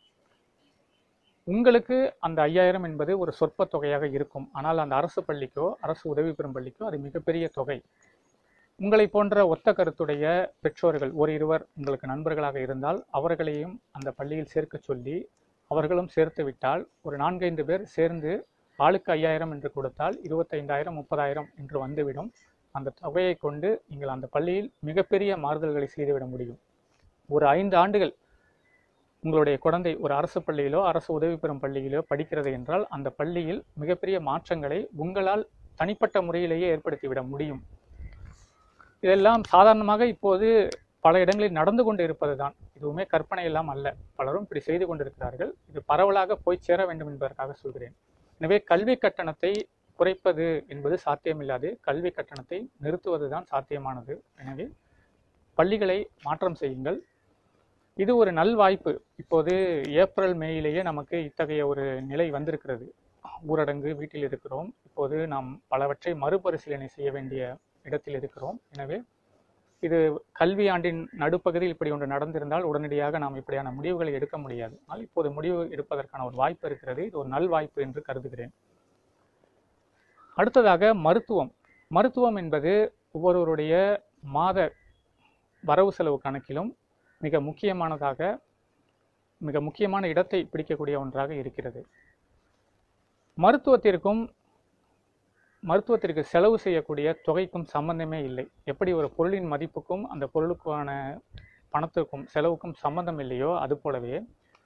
உங்களுக்கு அந்த ஐயாயிரம் என்பது ஒரு சொற்ப தொகையாக இருக்கும் ஆனால் அந்த அரசு பள்ளிக்கோ அரசு உதவி பெறும் பள்ளிக்கோ அது மிகப்பெரிய தொகை உங்களை போன்ற ஒத்த கருத்துடைய பெற்றோர்கள் ஒரு இருவர் உங்களுக்கு நண்பர்களாக இருந்தால் அவர்களையும் அந்த பள்ளியில் சேர்க்க சொல்லி அவர்களும் சேர்த்து விட்டால் ஒரு நான்கைந்து பேர் சேர்ந்து ஆளுக்கு ஐயாயிரம் என்று கொடுத்தால் இருபத்தைந்தாயிரம் முப்பதாயிரம் என்று வந்துவிடும் அந்த தொகையை கொண்டு நீங்கள் அந்த பள்ளியில் மிகப்பெரிய மாறுதல்களை செய்துவிட முடியும் ஒரு ஐந்து ஆண்டுகள் உங்களுடைய குழந்தை ஒரு அரசு பள்ளியிலோ அரசு உதவி பெறும் பள்ளியிலோ படிக்கிறது என்றால் அந்த பள்ளியில் மிகப்பெரிய மாற்றங்களை உங்களால் தனிப்பட்ட முறையிலேயே ஏற்படுத்திவிட முடியும் இதெல்லாம் சாதாரணமாக இப்போது பல இடங்களில் நடந்து கொண்டு இருப்பது தான் இதுவுமே கற்பனை எல்லாம் அல்ல பலரும் இப்படி செய்து கொண்டிருக்கிறார்கள் இது பரவலாக போய் சேர வேண்டும் என்பதற்காக சொல்கிறேன் எனவே கல்வி கட்டணத்தை குறைப்பது என்பது சாத்தியமில்லாது கல்வி கட்டணத்தை நிறுத்துவது தான் சாத்தியமானது எனவே பள்ளிகளை மாற்றம் செய்யுங்கள் இது ஒரு நல் வாய்ப்பு இப்போது ஏப்ரல் மேயிலேயே நமக்கு இத்தகைய ஒரு நிலை வந்திருக்கிறது ஊரடங்கு வீட்டில் இருக்கிறோம் இப்போது நாம் பலவற்றை மறுபரிசீலனை செய்ய வேண்டிய இடத்தில் இருக்கிறோம் எனவே இது கல்வி ஆண்டின் நடுப்பகுதியில் இப்படி ஒன்று நடந்திருந்தால் உடனடியாக நாம் இப்படியான முடிவுகளை எடுக்க முடியாது ஆனால் இப்போது முடிவு எடுப்பதற்கான ஒரு வாய்ப்பு இருக்கிறது இது ஒரு நல் வாய்ப்பு என்று கருதுகிறேன் அடுத்ததாக மருத்துவம் மருத்துவம் என்பது ஒவ்வொருவருடைய மாத வரவு செலவு கணக்கிலும் மிக முக்கியமானதாக மிக முக்கியமான இடத்தை பிடிக்கக்கூடிய ஒன்றாக இருக்கிறது மருத்துவத்திற்கும் மருத்துவத்திற்கு செலவு செய்யக்கூடிய தொகைக்கும் சம்பந்தமே இல்லை எப்படி ஒரு பொருளின் மதிப்புக்கும் அந்த பொருளுக்கான பணத்திற்கும் செலவுக்கும் சம்பந்தம் இல்லையோ அது போலவே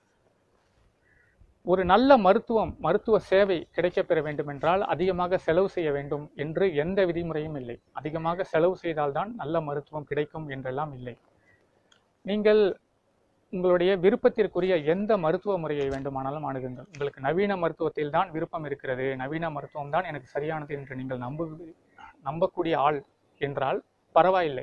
ஒரு நல்ல மருத்துவம் மருத்துவ சேவை கிடைக்கப் பெற வேண்டும் என்றால் அதிகமாக செலவு செய்ய வேண்டும் என்று எந்த விதிமுறையும் இல்லை அதிகமாக செலவு செய்தால்தான் நல்ல மருத்துவம் கிடைக்கும் என்றெல்லாம் இல்லை நீங்கள் உங்களுடைய விருப்பத்திற்குரிய எந்த மருத்துவ முறையை வேண்டுமானாலும் அணுகுங்கள் உங்களுக்கு நவீன மருத்துவத்தில் தான் விருப்பம் இருக்கிறது நவீன மருத்துவம் தான் எனக்கு சரியானது என்று நீங்கள் நம்பு நம்பக்கூடிய ஆள் என்றால் பரவாயில்லை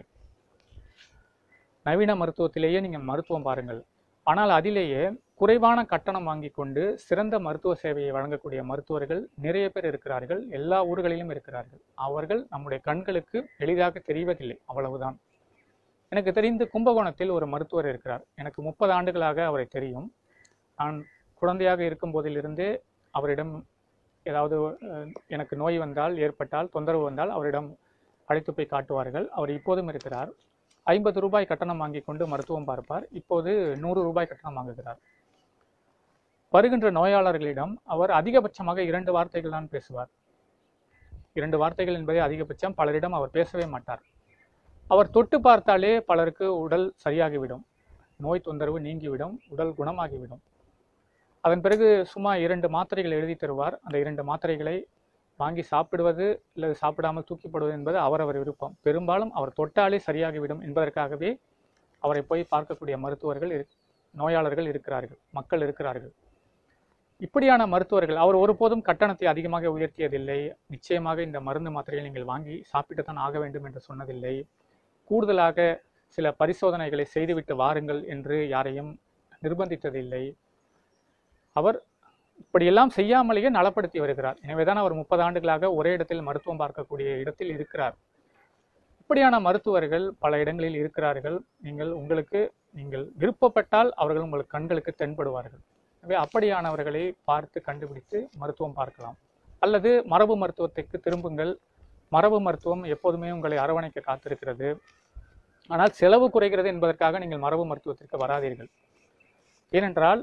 நவீன மருத்துவத்திலேயே நீங்கள் மருத்துவம் பாருங்கள் ஆனால் அதிலேயே குறைவான கட்டணம் வாங்கி கொண்டு சிறந்த மருத்துவ சேவையை வழங்கக்கூடிய மருத்துவர்கள் நிறைய பேர் இருக்கிறார்கள் எல்லா ஊர்களிலும் இருக்கிறார்கள் அவர்கள் நம்முடைய கண்களுக்கு எளிதாக தெரிவதில்லை அவ்வளவுதான் எனக்கு தெரிந்து கும்பகோணத்தில் ஒரு மருத்துவர் இருக்கிறார் எனக்கு முப்பது ஆண்டுகளாக அவரை தெரியும் நான் குழந்தையாக இருக்கும் போதிலிருந்தே அவரிடம் ஏதாவது அஹ், எனக்கு நோய் வந்தால் ஏற்பட்டால் தொந்தரவு வந்தால் அவரிடம் அழைத்து போய் காட்டுவார்கள் அவர் இப்போதும் இருக்கிறார் ஐம்பது ரூபாய் கட்டணம் வாங்கி கொண்டு மருத்துவம் பார்ப்பார் இப்போது நூறு ரூபாய் கட்டணம் வாங்குகிறார் வருகின்ற நோயாளர்களிடம் அவர் அதிகபட்சமாக இரண்டு வார்த்தைகள் தான் பேசுவார் இரண்டு வார்த்தைகள் என்பதே அதிகபட்சம் பலரிடம் அவர் பேசவே மாட்டார் அவர் தொட்டு பார்த்தாலே பலருக்கு உடல் சரியாகிவிடும் நோய் தொந்தரவு நீங்கிவிடும் உடல் குணமாகிவிடும் அதன் பிறகு சும்மா இரண்டு மாத்திரைகள் எழுதி தருவார் அந்த இரண்டு மாத்திரைகளை வாங்கி சாப்பிடுவது அல்லது சாப்பிடாமல் தூக்கிப்படுவது என்பது அவரவர் விருப்பம் பெரும்பாலும் அவர் தொட்டாலே சரியாகிவிடும் என்பதற்காகவே அவரை போய் பார்க்கக்கூடிய மருத்துவர்கள் இரு நோயாளர்கள் இருக்கிறார்கள் மக்கள் இருக்கிறார்கள் இப்படியான மருத்துவர்கள் அவர் ஒருபோதும் கட்டணத்தை அதிகமாக உயர்த்தியதில்லை நிச்சயமாக இந்த மருந்து மாத்திரைகளை நீங்கள் வாங்கி சாப்பிட்டுத்தான் ஆக வேண்டும் என்று சொன்னதில்லை கூடுதலாக சில பரிசோதனைகளை செய்துவிட்டு வாருங்கள் என்று யாரையும் நிர்பந்தித்ததில்லை அவர் இப்படியெல்லாம் செய்யாமலேயே நலப்படுத்தி வருகிறார் எனவேதான் அவர் முப்பது ஆண்டுகளாக ஒரே இடத்தில் மருத்துவம் பார்க்கக்கூடிய இடத்தில் இருக்கிறார் இப்படியான மருத்துவர்கள் பல இடங்களில் இருக்கிறார்கள் நீங்கள் உங்களுக்கு நீங்கள் விருப்பப்பட்டால் அவர்கள் உங்கள் கண்களுக்கு தென்படுவார்கள் எனவே அப்படியானவர்களை பார்த்து கண்டுபிடித்து மருத்துவம் பார்க்கலாம் அல்லது மரபு மருத்துவத்துக்கு திரும்புங்கள் மரபு மருத்துவம் எப்போதுமே உங்களை அரவணைக்க காத்திருக்கிறது ஆனால் செலவு குறைகிறது என்பதற்காக நீங்கள் மரபு மருத்துவத்திற்கு வராதீர்கள் ஏனென்றால்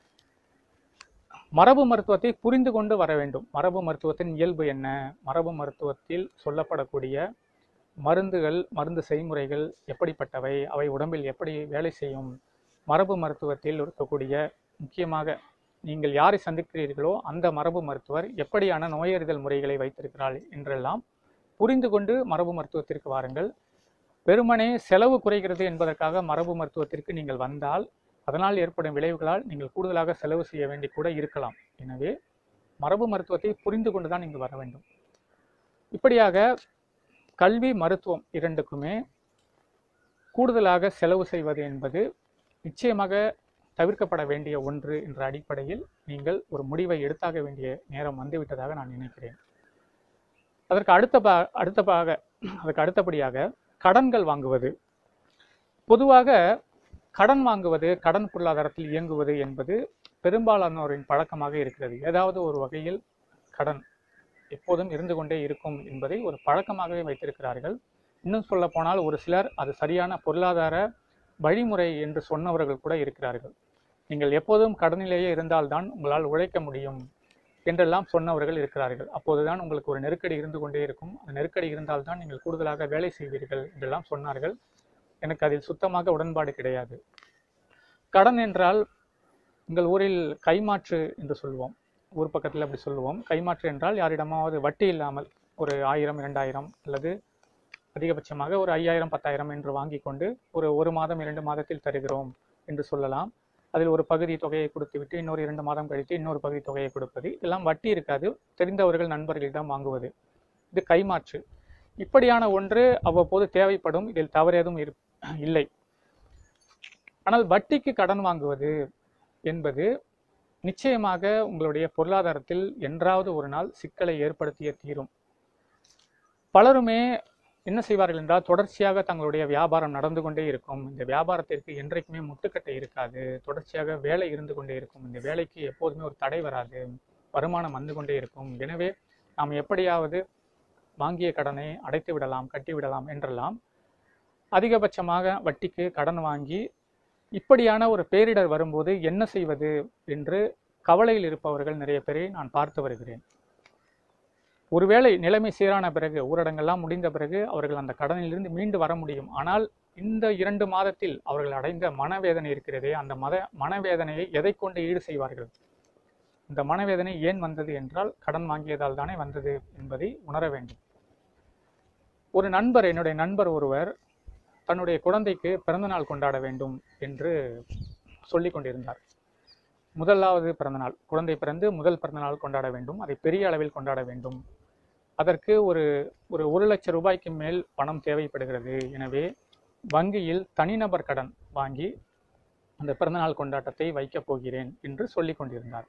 மரபு மருத்துவத்தை புரிந்து கொண்டு வர வேண்டும் மரபு மருத்துவத்தின் இயல்பு என்ன மரபு மருத்துவத்தில் சொல்லப்படக்கூடிய மருந்துகள் மருந்து செய்முறைகள் எப்படிப்பட்டவை அவை உடம்பில் எப்படி வேலை செய்யும் மரபு மருத்துவத்தில் இருக்கக்கூடிய முக்கியமாக நீங்கள் யாரை சந்திக்கிறீர்களோ அந்த மரபு மருத்துவர் எப்படியான நோயறிதல் முறைகளை வைத்திருக்கிறாள் என்றெல்லாம் புரிந்து கொண்டு மரபு மருத்துவத்திற்கு வாருங்கள் வெறுமனே செலவு குறைகிறது என்பதற்காக மரபு மருத்துவத்திற்கு நீங்கள் வந்தால் அதனால் ஏற்படும் விளைவுகளால் நீங்கள் கூடுதலாக செலவு செய்ய வேண்டி கூட இருக்கலாம் எனவே மரபு மருத்துவத்தை புரிந்து கொண்டு தான் இங்கு வர வேண்டும் இப்படியாக கல்வி மருத்துவம் இரண்டுக்குமே கூடுதலாக செலவு செய்வது என்பது நிச்சயமாக தவிர்க்கப்பட வேண்டிய ஒன்று என்ற அடிப்படையில் நீங்கள் ஒரு முடிவை எடுத்தாக வேண்டிய நேரம் வந்துவிட்டதாக நான் நினைக்கிறேன் அதற்கு அடுத்த பா அடுத்த பாக அதற்கு அடுத்தபடியாக கடன்கள் வாங்குவது பொதுவாக கடன் வாங்குவது கடன் பொருளாதாரத்தில் இயங்குவது என்பது பெரும்பாலானோரின் பழக்கமாக இருக்கிறது ஏதாவது ஒரு வகையில் கடன் எப்போதும் இருந்து கொண்டே இருக்கும் என்பதை ஒரு பழக்கமாகவே வைத்திருக்கிறார்கள் இன்னும் சொல்ல போனால் ஒரு சிலர் அது சரியான பொருளாதார வழிமுறை என்று சொன்னவர்கள் கூட இருக்கிறார்கள் நீங்கள் எப்போதும் கடனிலேயே இருந்தால்தான் உங்களால் உழைக்க முடியும் என்றெல்லாம் சொன்னவர்கள் இருக்கிறார்கள் அப்போதுதான் உங்களுக்கு ஒரு நெருக்கடி இருந்து கொண்டே இருக்கும் அந்த நெருக்கடி இருந்தால்தான் நீங்கள் கூடுதலாக வேலை செய்வீர்கள் என்றெல்லாம் சொன்னார்கள் எனக்கு அதில் சுத்தமாக உடன்பாடு கிடையாது கடன் என்றால் உங்கள் ஊரில் கைமாற்று என்று சொல்லுவோம் ஊர் பக்கத்தில் அப்படி சொல்லுவோம் கைமாற்று என்றால் யாரிடமாவது வட்டி இல்லாமல் ஒரு ஆயிரம் இரண்டாயிரம் அல்லது அதிகபட்சமாக ஒரு ஐயாயிரம் பத்தாயிரம் என்று வாங்கி கொண்டு ஒரு ஒரு மாதம் இரண்டு மாதத்தில் தருகிறோம் என்று சொல்லலாம் அதில் ஒரு பகுதி தொகையை கொடுத்துவிட்டு இன்னொரு இரண்டு மாதம் கழித்து இன்னொரு பகுதி தொகையை கொடுப்பது இதெல்லாம் வட்டி இருக்காது தெரிந்தவர்கள் நண்பர்களிடம் வாங்குவது இது கைமாற்று இப்படியான ஒன்று அவ்வப்போது தேவைப்படும் இதில் தவறேதும் இரு இல்லை ஆனால் வட்டிக்கு கடன் வாங்குவது என்பது நிச்சயமாக உங்களுடைய பொருளாதாரத்தில் என்றாவது ஒரு நாள் சிக்கலை ஏற்படுத்திய தீரும் பலருமே என்ன செய்வார்கள் என்றால் தொடர்ச்சியாக தங்களுடைய வியாபாரம் நடந்து கொண்டே இருக்கும் இந்த வியாபாரத்திற்கு என்றைக்குமே முட்டுக்கட்டை இருக்காது தொடர்ச்சியாக வேலை இருந்து கொண்டே இருக்கும் இந்த வேலைக்கு எப்போதுமே ஒரு தடை வராது வருமானம் வந்து கொண்டே இருக்கும் எனவே நாம் எப்படியாவது வாங்கிய கடனை அடைத்து விடலாம் கட்டி விடலாம் என்றெல்லாம் அதிகபட்சமாக வட்டிக்கு கடன் வாங்கி இப்படியான ஒரு பேரிடர் வரும்போது என்ன செய்வது என்று கவலையில் இருப்பவர்கள் நிறைய பேரை நான் பார்த்து வருகிறேன் ஒருவேளை நிலைமை சீரான பிறகு ஊரடங்கெல்லாம் முடிந்த பிறகு அவர்கள் அந்த கடனிலிருந்து மீண்டு வர முடியும் ஆனால் இந்த இரண்டு மாதத்தில் அவர்கள் அடைந்த மனவேதனை இருக்கிறதே அந்த மத மனவேதனையை எதை கொண்டு ஈடு செய்வார்கள் இந்த மனவேதனை ஏன் வந்தது என்றால் கடன் வாங்கியதால் தானே வந்தது என்பதை உணர வேண்டும் ஒரு நண்பர் என்னுடைய நண்பர் ஒருவர் தன்னுடைய குழந்தைக்கு பிறந்தநாள் கொண்டாட வேண்டும் என்று சொல்லிக் கொண்டிருந்தார் முதலாவது பிறந்தநாள் குழந்தை பிறந்து முதல் பிறந்தநாள் கொண்டாட வேண்டும் அதை பெரிய அளவில் கொண்டாட வேண்டும் அதற்கு ஒரு ஒரு ஒரு லட்சம் ரூபாய்க்கு மேல் பணம் தேவைப்படுகிறது எனவே வங்கியில் தனிநபர் கடன் வாங்கி அந்த பிறந்தநாள் கொண்டாட்டத்தை வைக்கப் போகிறேன் என்று சொல்லிக் கொண்டிருந்தார்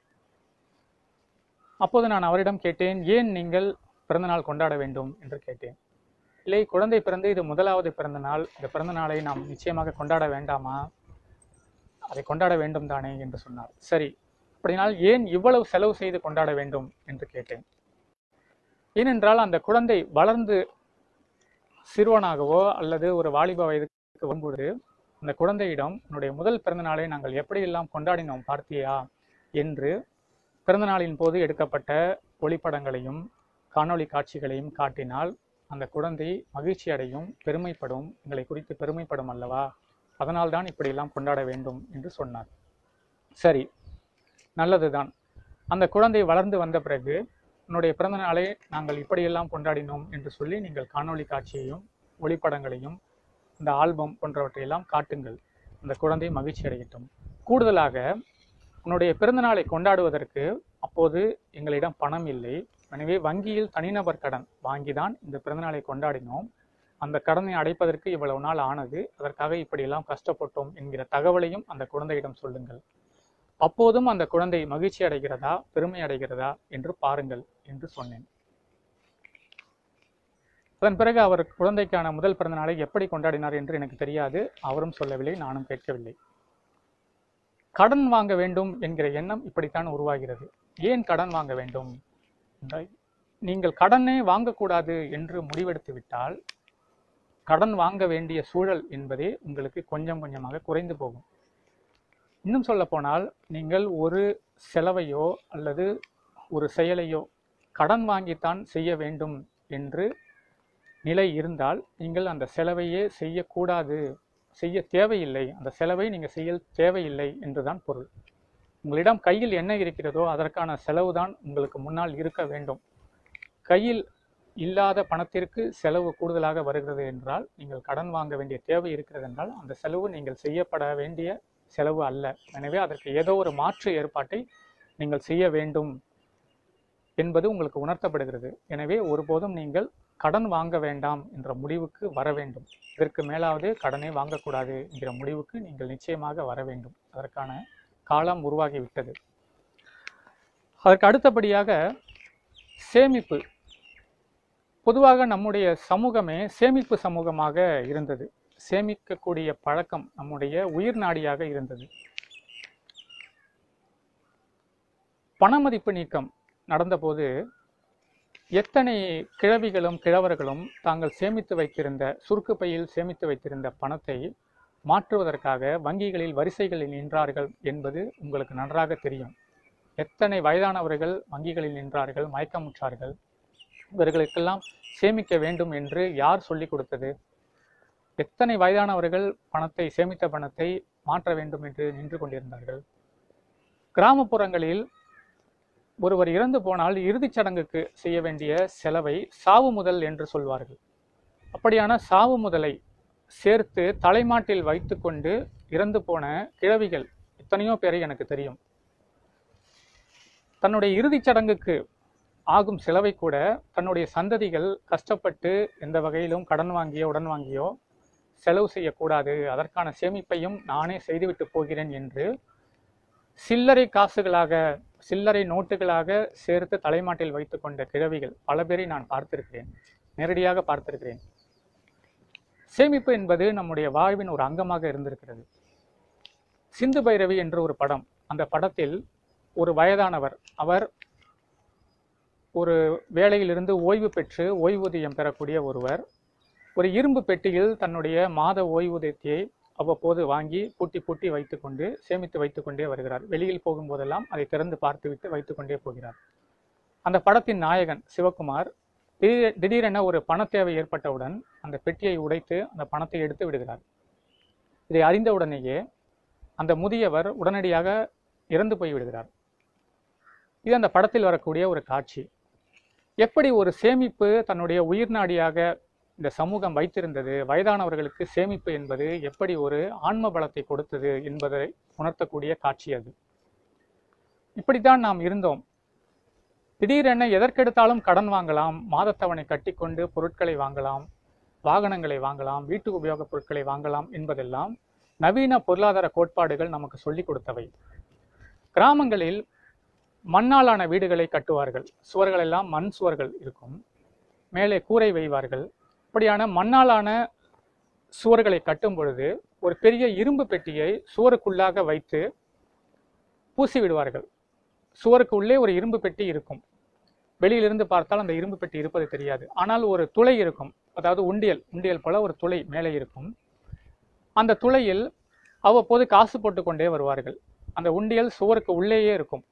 அப்போது நான் அவரிடம் கேட்டேன் ஏன் நீங்கள் பிறந்தநாள் கொண்டாட வேண்டும் என்று கேட்டேன் இல்லை குழந்தை பிறந்து இது முதலாவது பிறந்த நாள் இந்த பிறந்த நாளை நாம் நிச்சயமாக கொண்டாட வேண்டாமா அதை கொண்டாட வேண்டும் தானே என்று சொன்னார் சரி அப்படினால் ஏன் இவ்வளவு செலவு செய்து கொண்டாட வேண்டும் என்று கேட்டேன் ஏனென்றால் அந்த குழந்தை வளர்ந்து சிறுவனாகவோ அல்லது ஒரு வாலிப வயதுக்கு வரும்போது அந்த குழந்தையிடம் உன்னுடைய முதல் பிறந்த நாளை நாங்கள் எப்படியெல்லாம் கொண்டாடினோம் பார்த்தியா என்று பிறந்த நாளின் போது எடுக்கப்பட்ட ஒளிப்படங்களையும் காணொளி காட்சிகளையும் காட்டினால் அந்த குழந்தை மகிழ்ச்சி அடையும் பெருமைப்படும் எங்களை குறித்து பெருமைப்படும் அல்லவா அதனால்தான் இப்படியெல்லாம் கொண்டாட வேண்டும் என்று சொன்னார் சரி நல்லதுதான் அந்த குழந்தை வளர்ந்து வந்த பிறகு உன்னுடைய பிறந்த நாளை நாங்கள் இப்படியெல்லாம் கொண்டாடினோம் என்று சொல்லி நீங்கள் காணொளி காட்சியையும் ஒளிப்படங்களையும் இந்த ஆல்பம் போன்றவற்றையெல்லாம் காட்டுங்கள் அந்த குழந்தை மகிழ்ச்சி அடையட்டும் கூடுதலாக உன்னுடைய பிறந்த நாளை கொண்டாடுவதற்கு அப்போது எங்களிடம் பணம் இல்லை எனவே வங்கியில் தனிநபர் கடன் வாங்கிதான் இந்த பிறந்தநாளை கொண்டாடினோம் அந்த கடனை அடைப்பதற்கு இவ்வளவு நாள் ஆனது அதற்காக இப்படியெல்லாம் கஷ்டப்பட்டோம் என்கிற தகவலையும் அந்த குழந்தையிடம் சொல்லுங்கள் அப்போதும் அந்த குழந்தை மகிழ்ச்சி அடைகிறதா பெருமை அடைகிறதா என்று பாருங்கள் என்று சொன்னேன் அதன் பிறகு அவர் குழந்தைக்கான முதல் பிறந்த நாளை எப்படி கொண்டாடினார் என்று எனக்கு தெரியாது அவரும் சொல்லவில்லை நானும் கேட்கவில்லை கடன் வாங்க வேண்டும் என்கிற எண்ணம் இப்படித்தான் உருவாகிறது ஏன் கடன் வாங்க வேண்டும் என்றால், நீங்கள் கடனே வாங்கக்கூடாது என்று முடிவெடுத்து விட்டால் கடன் வாங்க வேண்டிய சூழல் என்பதே உங்களுக்கு கொஞ்சம் கொஞ்சமாக குறைந்து போகும் இன்னும் சொல்ல போனால் நீங்கள் ஒரு செலவையோ அல்லது ஒரு செயலையோ கடன் வாங்கித்தான் செய்ய வேண்டும் என்று நிலை இருந்தால் நீங்கள் அந்த செலவையே செய்யக்கூடாது செய்ய தேவையில்லை அந்த செலவை நீங்கள் செய்ய தேவையில்லை என்றுதான் பொருள் உங்களிடம் கையில் என்ன இருக்கிறதோ அதற்கான செலவுதான் உங்களுக்கு முன்னால் இருக்க வேண்டும் கையில் இல்லாத பணத்திற்கு செலவு கூடுதலாக வருகிறது என்றால் நீங்கள் கடன் வாங்க வேண்டிய தேவை இருக்கிறது என்றால் அந்த செலவு நீங்கள் செய்யப்பட வேண்டிய செலவு அல்ல எனவே அதற்கு ஏதோ ஒரு மாற்று ஏற்பாட்டை நீங்கள் செய்ய வேண்டும் என்பது உங்களுக்கு உணர்த்தப்படுகிறது எனவே ஒருபோதும் நீங்கள் கடன் வாங்க வேண்டாம் என்ற முடிவுக்கு வர வேண்டும் இதற்கு மேலாவது கடனை வாங்கக்கூடாது என்கிற முடிவுக்கு நீங்கள் நிச்சயமாக வர வேண்டும் அதற்கான காலம் உருவாகிவிட்டது அதற்கு அடுத்தபடியாக சேமிப்பு பொதுவாக நம்முடைய சமூகமே சேமிப்பு சமூகமாக இருந்தது சேமிக்கக்கூடிய பழக்கம் நம்முடைய உயிர் நாடியாக இருந்தது பணமதிப்பு நீக்கம் நடந்தபோது எத்தனை கிழவிகளும் கிழவர்களும் தாங்கள் சேமித்து வைத்திருந்த சுருக்கு பையில் சேமித்து வைத்திருந்த பணத்தை மாற்றுவதற்காக வங்கிகளில் வரிசைகளில் நின்றார்கள் என்பது உங்களுக்கு நன்றாக தெரியும் எத்தனை வயதானவர்கள் வங்கிகளில் நின்றார்கள் மயக்கமுற்றார்கள் இவர்களுக்கெல்லாம் சேமிக்க வேண்டும் என்று யார் சொல்லிக் கொடுத்தது எத்தனை வயதானவர்கள் பணத்தை சேமித்த பணத்தை மாற்ற வேண்டும் என்று நின்று கொண்டிருந்தார்கள் கிராமப்புறங்களில் ஒருவர் இறந்து போனால் இறுதிச் சடங்குக்கு செய்ய வேண்டிய செலவை சாவு முதல் என்று சொல்வார்கள் அப்படியான சாவு முதலை சேர்த்து தலைமாட்டில் வைத்துக்கொண்டு இறந்து போன கிழவிகள் எத்தனையோ பேரை எனக்கு தெரியும் தன்னுடைய இறுதிச் சடங்குக்கு ஆகும் செலவை கூட தன்னுடைய சந்ததிகள் கஷ்டப்பட்டு எந்த வகையிலும் கடன் வாங்கியோ உடன் வாங்கியோ செலவு செய்யக்கூடாது அதற்கான சேமிப்பையும் நானே செய்துவிட்டு போகிறேன் என்று சில்லறை காசுகளாக சில்லறை நோட்டுகளாக சேர்த்து தலைமாட்டில் வைத்துக்கொண்ட கிழவிகள் பல பேரை நான் பார்த்திருக்கிறேன் நேரடியாக பார்த்திருக்கிறேன் சேமிப்பு என்பது நம்முடைய வாழ்வின் ஒரு அங்கமாக இருந்திருக்கிறது சிந்து பைரவி என்ற ஒரு படம் அந்த படத்தில் ஒரு வயதானவர் அவர் ஒரு வேலையிலிருந்து ஓய்வு பெற்று ஓய்வூதியம் பெறக்கூடிய ஒருவர் ஒரு இரும்பு பெட்டியில் தன்னுடைய மாத ஓய்வூதியத்தை அவ்வப்போது வாங்கி பூட்டி பூட்டி வைத்துக்கொண்டு சேமித்து வைத்துக்கொண்டே வருகிறார் வெளியில் போகும்போதெல்லாம் அதை திறந்து பார்த்துவிட்டு வைத்துக்கொண்டே போகிறார் அந்த படத்தின் நாயகன் சிவகுமார் திடீர் திடீரென ஒரு பண தேவை ஏற்பட்டவுடன் அந்த பெட்டியை உடைத்து அந்த பணத்தை எடுத்து விடுகிறார் இதை அறிந்தவுடனேயே அந்த முதியவர் உடனடியாக இறந்து போய் விடுகிறார் இது அந்த படத்தில் வரக்கூடிய ஒரு காட்சி எப்படி ஒரு சேமிப்பு தன்னுடைய உயிர் நாடியாக இந்த சமூகம் வைத்திருந்தது வயதானவர்களுக்கு சேமிப்பு என்பது எப்படி ஒரு ஆன்ம பலத்தை கொடுத்தது என்பதை உணர்த்தக்கூடிய காட்சி அது இப்படித்தான் நாம் இருந்தோம் திடீரென எதற்கெடுத்தாலும் கடன் வாங்கலாம் மாதத்தவணை கட்டிக்கொண்டு பொருட்களை வாங்கலாம் வாகனங்களை வாங்கலாம் வீட்டு உபயோகப் பொருட்களை வாங்கலாம் என்பதெல்லாம் நவீன பொருளாதார கோட்பாடுகள் நமக்கு சொல்லிக் கொடுத்தவை கிராமங்களில் மண்ணாலான வீடுகளை கட்டுவார்கள் சுவர்கள் எல்லாம் மண் சுவர்கள் இருக்கும் மேலே கூரை வைவார்கள் இப்படியான மண்ணாலான சுவர்களை கட்டும் பொழுது ஒரு பெரிய இரும்பு பெட்டியை சுவருக்குள்ளாக வைத்து பூசி விடுவார்கள் சுவருக்கு உள்ளே ஒரு இரும்பு பெட்டி இருக்கும் வெளியிலிருந்து பார்த்தால் அந்த இரும்பு பெட்டி இருப்பது தெரியாது ஆனால் ஒரு துளை இருக்கும் அதாவது உண்டியல் உண்டியல் போல ஒரு துளை மேலே இருக்கும் அந்த துளையில் அவ்வப்போது காசு போட்டுக்கொண்டே வருவார்கள் அந்த உண்டியல் சுவருக்கு உள்ளேயே இருக்கும்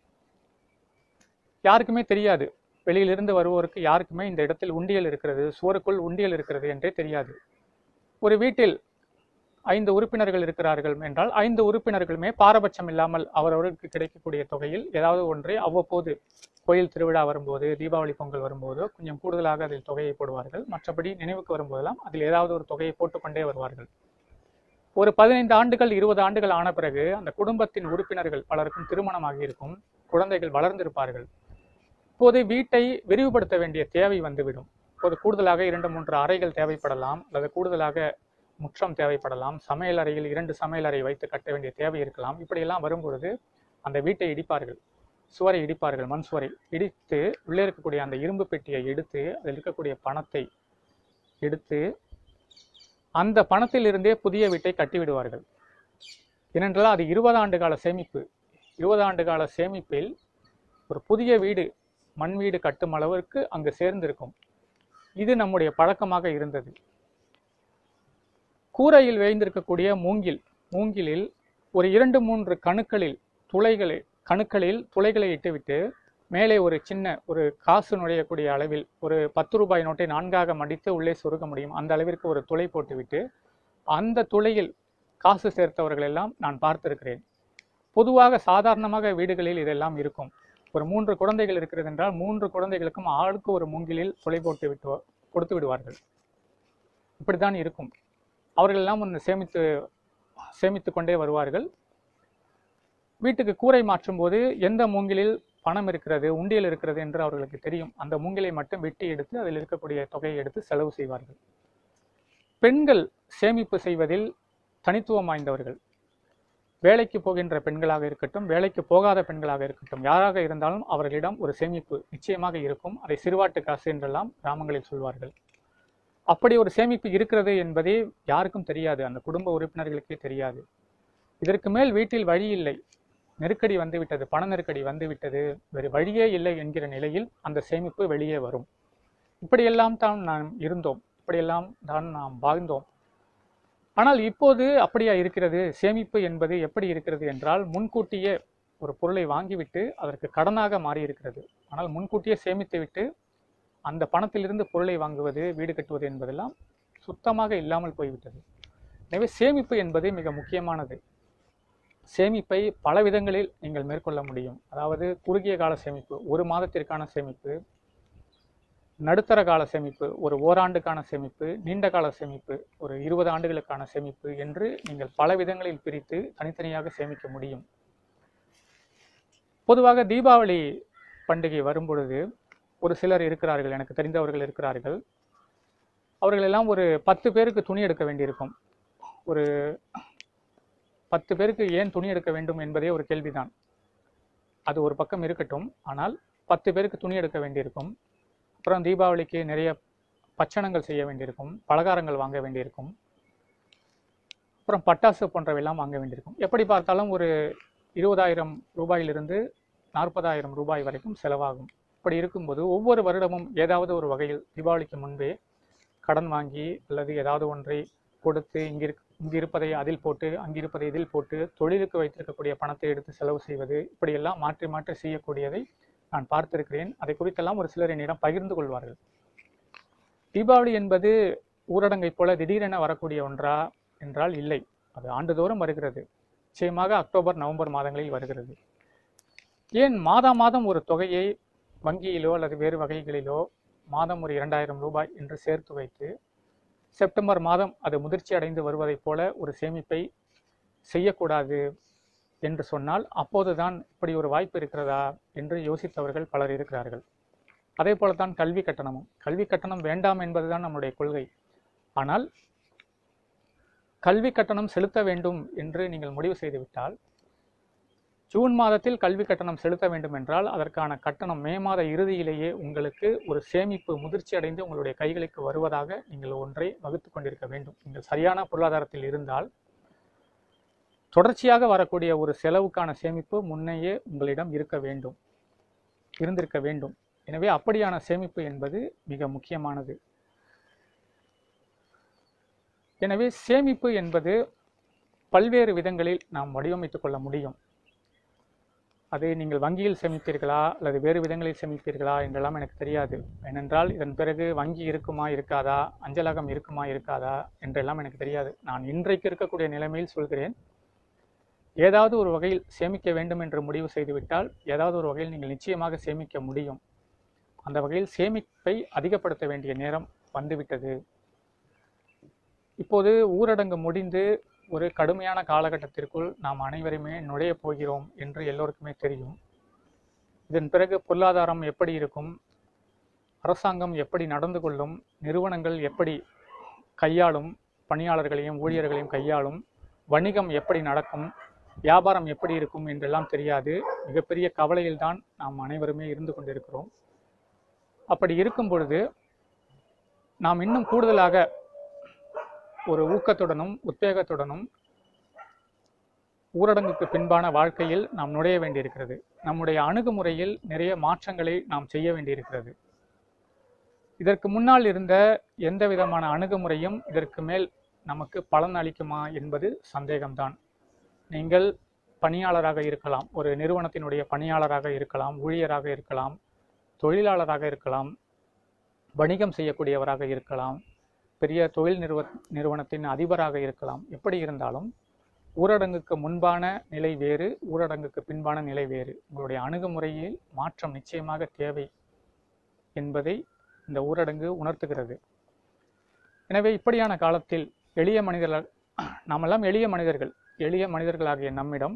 யாருக்குமே தெரியாது வெளியிலிருந்து வருவோருக்கு யாருக்குமே இந்த இடத்தில் உண்டியல் இருக்கிறது சுவருக்குள் உண்டியல் இருக்கிறது என்றே தெரியாது ஒரு வீட்டில் ஐந்து உறுப்பினர்கள் இருக்கிறார்கள் என்றால் ஐந்து உறுப்பினர்களுமே பாரபட்சம் இல்லாமல் அவரவருக்கு கிடைக்கக்கூடிய தொகையில் ஏதாவது ஒன்றை அவ்வப்போது கோயில் திருவிழா வரும்போது தீபாவளி பொங்கல் வரும்போதோ கொஞ்சம் கூடுதலாக அதில் தொகையை போடுவார்கள் மற்றபடி நினைவுக்கு வரும்போதெல்லாம் அதில் ஏதாவது ஒரு தொகையை போட்டுக்கொண்டே வருவார்கள் ஒரு பதினைந்து ஆண்டுகள் இருபது ஆண்டுகள் ஆன பிறகு அந்த குடும்பத்தின் உறுப்பினர்கள் பலருக்கும் திருமணமாகி இருக்கும் குழந்தைகள் வளர்ந்திருப்பார்கள் இப்போது வீட்டை விரிவுபடுத்த வேண்டிய தேவை வந்துவிடும் இப்போது கூடுதலாக இரண்டு மூன்று அறைகள் தேவைப்படலாம் அல்லது கூடுதலாக முற்றம் தேவைப்படலாம் சமையல் அறையில் இரண்டு சமையல் அறை வைத்து கட்ட வேண்டிய தேவை இருக்கலாம் இப்படியெல்லாம் வரும்பொழுது அந்த வீட்டை இடிப்பார்கள் சுவரை இடிப்பார்கள் மண் சுவரை இடித்து உள்ளே இருக்கக்கூடிய அந்த இரும்பு பெட்டியை எடுத்து அதில் இருக்கக்கூடிய பணத்தை எடுத்து அந்த பணத்திலிருந்தே புதிய வீட்டை கட்டி விடுவார்கள் ஏனென்றால் அது இருபது ஆண்டு கால சேமிப்பு இருபது ஆண்டு கால சேமிப்பில் ஒரு புதிய வீடு மண் வீடு கட்டும் அளவிற்கு அங்கு சேர்ந்திருக்கும் இது நம்முடைய பழக்கமாக இருந்தது கூரையில் வேய்ந்திருக்கக்கூடிய மூங்கில் மூங்கிலில் ஒரு இரண்டு மூன்று கணுக்களில் துளைகளை கணுக்களில் துளைகளை இட்டுவிட்டு மேலே ஒரு சின்ன ஒரு காசு நுழையக்கூடிய அளவில் ஒரு பத்து ரூபாய் நோட்டை நான்காக மடித்து உள்ளே சொருக முடியும் அந்த அளவிற்கு ஒரு துளை போட்டுவிட்டு அந்த துளையில் காசு சேர்த்தவர்கள் எல்லாம் நான் பார்த்திருக்கிறேன் பொதுவாக சாதாரணமாக வீடுகளில் இதெல்லாம் இருக்கும் ஒரு மூன்று குழந்தைகள் இருக்கிறது என்றால் மூன்று குழந்தைகளுக்கும் ஆளுக்கு ஒரு மூங்கிலில் துளை போட்டு விட்டு கொடுத்து விடுவார்கள் இப்படித்தான் இருக்கும் அவர்கள் எல்லாம் ஒன்று சேமித்து சேமித்து கொண்டே வருவார்கள் வீட்டுக்கு கூரை மாற்றும் போது எந்த மூங்கிலில் பணம் இருக்கிறது உண்டியல் இருக்கிறது என்று அவர்களுக்கு தெரியும் அந்த மூங்கிலை மட்டும் வெட்டி எடுத்து அதில் இருக்கக்கூடிய தொகையை எடுத்து செலவு செய்வார்கள் பெண்கள் சேமிப்பு செய்வதில் தனித்துவம் வாய்ந்தவர்கள் வேலைக்கு போகின்ற பெண்களாக இருக்கட்டும் வேலைக்கு போகாத பெண்களாக இருக்கட்டும் யாராக இருந்தாலும் அவர்களிடம் ஒரு சேமிப்பு நிச்சயமாக இருக்கும் அதை சிறுவாட்டு காசு என்றெல்லாம் கிராமங்களில் சொல்வார்கள் அப்படி ஒரு சேமிப்பு இருக்கிறது என்பதே யாருக்கும் தெரியாது அந்த குடும்ப உறுப்பினர்களுக்கே தெரியாது இதற்கு மேல் வீட்டில் வழி இல்லை நெருக்கடி வந்துவிட்டது பண நெருக்கடி வந்துவிட்டது வேறு வழியே இல்லை என்கிற நிலையில் அந்த சேமிப்பு வெளியே வரும் இப்படியெல்லாம் தான் நாம் இருந்தோம் இப்படியெல்லாம் தான் நாம் வாழ்ந்தோம் ஆனால் இப்போது அப்படியா இருக்கிறது சேமிப்பு என்பது எப்படி இருக்கிறது என்றால் முன்கூட்டியே ஒரு பொருளை வாங்கிவிட்டு அதற்கு கடனாக மாறி இருக்கிறது ஆனால் முன்கூட்டியே சேமித்து விட்டு அந்த பணத்திலிருந்து பொருளை வாங்குவது வீடு கட்டுவது என்பதெல்லாம் சுத்தமாக இல்லாமல் போய்விட்டது எனவே சேமிப்பு என்பது மிக முக்கியமானது சேமிப்பை பல விதங்களில் நீங்கள் மேற்கொள்ள முடியும் அதாவது குறுகிய கால சேமிப்பு ஒரு மாதத்திற்கான சேமிப்பு நடுத்தர கால சேமிப்பு ஒரு ஓராண்டுக்கான சேமிப்பு நீண்ட கால சேமிப்பு ஒரு இருபது ஆண்டுகளுக்கான சேமிப்பு என்று நீங்கள் பல விதங்களில் பிரித்து தனித்தனியாக சேமிக்க முடியும் பொதுவாக தீபாவளி பண்டிகை வரும்பொழுது ஒரு சிலர் இருக்கிறார்கள் எனக்கு தெரிந்தவர்கள் இருக்கிறார்கள் அவர்கள் எல்லாம் ஒரு பத்து பேருக்கு துணி எடுக்க வேண்டியிருக்கும் ஒரு பத்து பேருக்கு ஏன் துணி எடுக்க வேண்டும் என்பதே ஒரு கேள்விதான் அது ஒரு பக்கம் இருக்கட்டும் ஆனால் பத்து பேருக்கு துணி எடுக்க வேண்டியிருக்கும் அப்புறம் தீபாவளிக்கு நிறைய பச்சனங்கள் செய்ய வேண்டியிருக்கும் பலகாரங்கள் வாங்க வேண்டியிருக்கும் அப்புறம் பட்டாசு போன்றவையெல்லாம் வாங்க வேண்டியிருக்கும் எப்படி பார்த்தாலும் ஒரு இருபதாயிரம் ரூபாயிலிருந்து நாற்பதாயிரம் ரூபாய் வரைக்கும் செலவாகும் இப்படி இருக்கும்போது ஒவ்வொரு வருடமும் ஏதாவது ஒரு வகையில் தீபாவளிக்கு முன்பே கடன் வாங்கி அல்லது ஏதாவது ஒன்றை கொடுத்து இங்கிருக் இங்கு இருப்பதை அதில் போட்டு அங்கிருப்பதை இதில் போட்டு தொழிலுக்கு வைத்திருக்கக்கூடிய பணத்தை எடுத்து செலவு செய்வது இப்படியெல்லாம் மாற்றி மாற்றி செய்யக்கூடியதை நான் பார்த்திருக்கிறேன் அதை குறித்தெல்லாம் ஒரு சிலர் என்னிடம் பகிர்ந்து கொள்வார்கள் தீபாவளி என்பது ஊரடங்கைப் போல திடீரென வரக்கூடிய ஒன்றா என்றால் இல்லை அது ஆண்டுதோறும் வருகிறது நிச்சயமாக அக்டோபர் நவம்பர் மாதங்களில் வருகிறது ஏன் மாதா மாதம் ஒரு தொகையை வங்கியிலோ அல்லது வேறு வகைகளிலோ மாதம் ஒரு இரண்டாயிரம் ரூபாய் என்று சேர்த்து வைத்து செப்டம்பர் மாதம் அது முதிர்ச்சி அடைந்து வருவதைப் போல ஒரு சேமிப்பை செய்யக்கூடாது என்று சொன்னால் அப்போதுதான் இப்படி ஒரு வாய்ப்பு இருக்கிறதா என்று யோசித்தவர்கள் பலர் இருக்கிறார்கள் அதே போலத்தான் கல்வி கட்டணமும் கல்வி கட்டணம் வேண்டாம் என்பதுதான் நம்முடைய கொள்கை ஆனால் கல்வி கட்டணம் செலுத்த வேண்டும் என்று நீங்கள் முடிவு செய்துவிட்டால் ஜூன் மாதத்தில் கல்வி கட்டணம் செலுத்த வேண்டும் என்றால் அதற்கான கட்டணம் மே மாத இறுதியிலேயே உங்களுக்கு ஒரு சேமிப்பு முதிர்ச்சி அடைந்து உங்களுடைய கைகளுக்கு வருவதாக நீங்கள் ஒன்றை வகுத்து கொண்டிருக்க வேண்டும் நீங்கள் சரியான பொருளாதாரத்தில் இருந்தால் தொடர்ச்சியாக வரக்கூடிய ஒரு செலவுக்கான சேமிப்பு முன்னையே உங்களிடம் இருக்க வேண்டும் இருந்திருக்க வேண்டும் எனவே அப்படியான சேமிப்பு என்பது மிக முக்கியமானது எனவே சேமிப்பு என்பது பல்வேறு விதங்களில் நாம் வடிவமைத்துக் கொள்ள முடியும் அது நீங்கள் வங்கியில் சேமிப்பீர்களா அல்லது வேறு விதங்களில் சேமிப்பீர்களா என்றெல்லாம் எனக்கு தெரியாது ஏனென்றால் இதன் பிறகு வங்கி இருக்குமா இருக்காதா அஞ்சலகம் இருக்குமா இருக்காதா என்றெல்லாம் எனக்கு தெரியாது நான் இன்றைக்கு இருக்கக்கூடிய நிலைமையில் சொல்கிறேன் ஏதாவது ஒரு வகையில் சேமிக்க வேண்டும் என்று முடிவு செய்துவிட்டால் ஏதாவது ஒரு வகையில் நீங்கள் நிச்சயமாக சேமிக்க முடியும் அந்த வகையில் சேமிப்பை அதிகப்படுத்த வேண்டிய நேரம் வந்துவிட்டது இப்போது ஊரடங்கு முடிந்து ஒரு கடுமையான காலகட்டத்திற்குள் நாம் அனைவருமே நுழையப் போகிறோம் என்று எல்லோருக்குமே தெரியும் இதன் பிறகு பொருளாதாரம் எப்படி இருக்கும் அரசாங்கம் எப்படி நடந்து கொள்ளும் நிறுவனங்கள் எப்படி கையாளும் பணியாளர்களையும் ஊழியர்களையும் கையாளும் வணிகம் எப்படி நடக்கும் வியாபாரம் எப்படி இருக்கும் என்றெல்லாம் தெரியாது மிகப்பெரிய கவலையில்தான் நாம் அனைவருமே இருந்து கொண்டிருக்கிறோம் அப்படி இருக்கும் பொழுது நாம் இன்னும் கூடுதலாக ஒரு ஊக்கத்துடனும் உத்வேகத்துடனும் ஊரடங்குக்கு பின்பான வாழ்க்கையில் நாம் நுழைய வேண்டியிருக்கிறது நம்முடைய அணுகுமுறையில் நிறைய மாற்றங்களை நாம் செய்ய வேண்டியிருக்கிறது இதற்கு முன்னால் இருந்த எந்த விதமான அணுகுமுறையும் இதற்கு மேல் நமக்கு பலன் அளிக்குமா என்பது சந்தேகம்தான் நீங்கள் பணியாளராக இருக்கலாம் ஒரு நிறுவனத்தினுடைய பணியாளராக இருக்கலாம் ஊழியராக இருக்கலாம் தொழிலாளராக இருக்கலாம் வணிகம் செய்யக்கூடியவராக இருக்கலாம் பெரிய தொழில் நிறுவ நிறுவனத்தின் அதிபராக இருக்கலாம் எப்படி இருந்தாலும் ஊரடங்குக்கு முன்பான நிலை வேறு ஊரடங்குக்கு பின்பான நிலை வேறு உங்களுடைய அணுகுமுறையில் மாற்றம் நிச்சயமாக தேவை என்பதை இந்த ஊரடங்கு உணர்த்துகிறது எனவே இப்படியான காலத்தில் எளிய மனிதர்கள் நாமெல்லாம் எளிய மனிதர்கள் எளிய மனிதர்களாகிய நம்மிடம்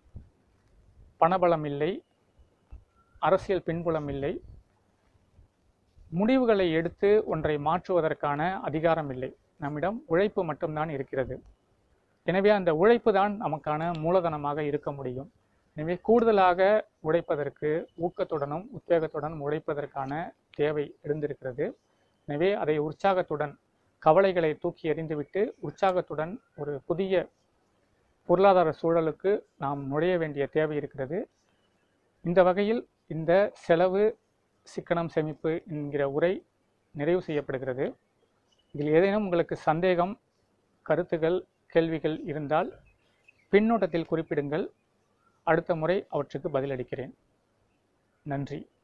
பணபலம் இல்லை அரசியல் பின்புலம் இல்லை முடிவுகளை எடுத்து ஒன்றை மாற்றுவதற்கான அதிகாரம் இல்லை நம்மிடம் உழைப்பு மட்டும்தான் இருக்கிறது எனவே அந்த உழைப்பு தான் நமக்கான மூலதனமாக இருக்க முடியும் எனவே கூடுதலாக உழைப்பதற்கு ஊக்கத்துடனும் உத்வேகத்துடனும் உழைப்பதற்கான தேவை எழுந்திருக்கிறது எனவே அதை உற்சாகத்துடன் கவலைகளை தூக்கி எறிந்துவிட்டு உற்சாகத்துடன் ஒரு புதிய பொருளாதார சூழலுக்கு நாம் நுழைய வேண்டிய தேவை இருக்கிறது இந்த வகையில் இந்த செலவு சிக்கனம் சேமிப்பு என்கிற உரை நிறைவு செய்யப்படுகிறது இதில் ஏதேனும் உங்களுக்கு சந்தேகம் கருத்துகள் கேள்விகள் இருந்தால் பின்னோட்டத்தில் குறிப்பிடுங்கள் அடுத்த முறை அவற்றுக்கு பதிலளிக்கிறேன் நன்றி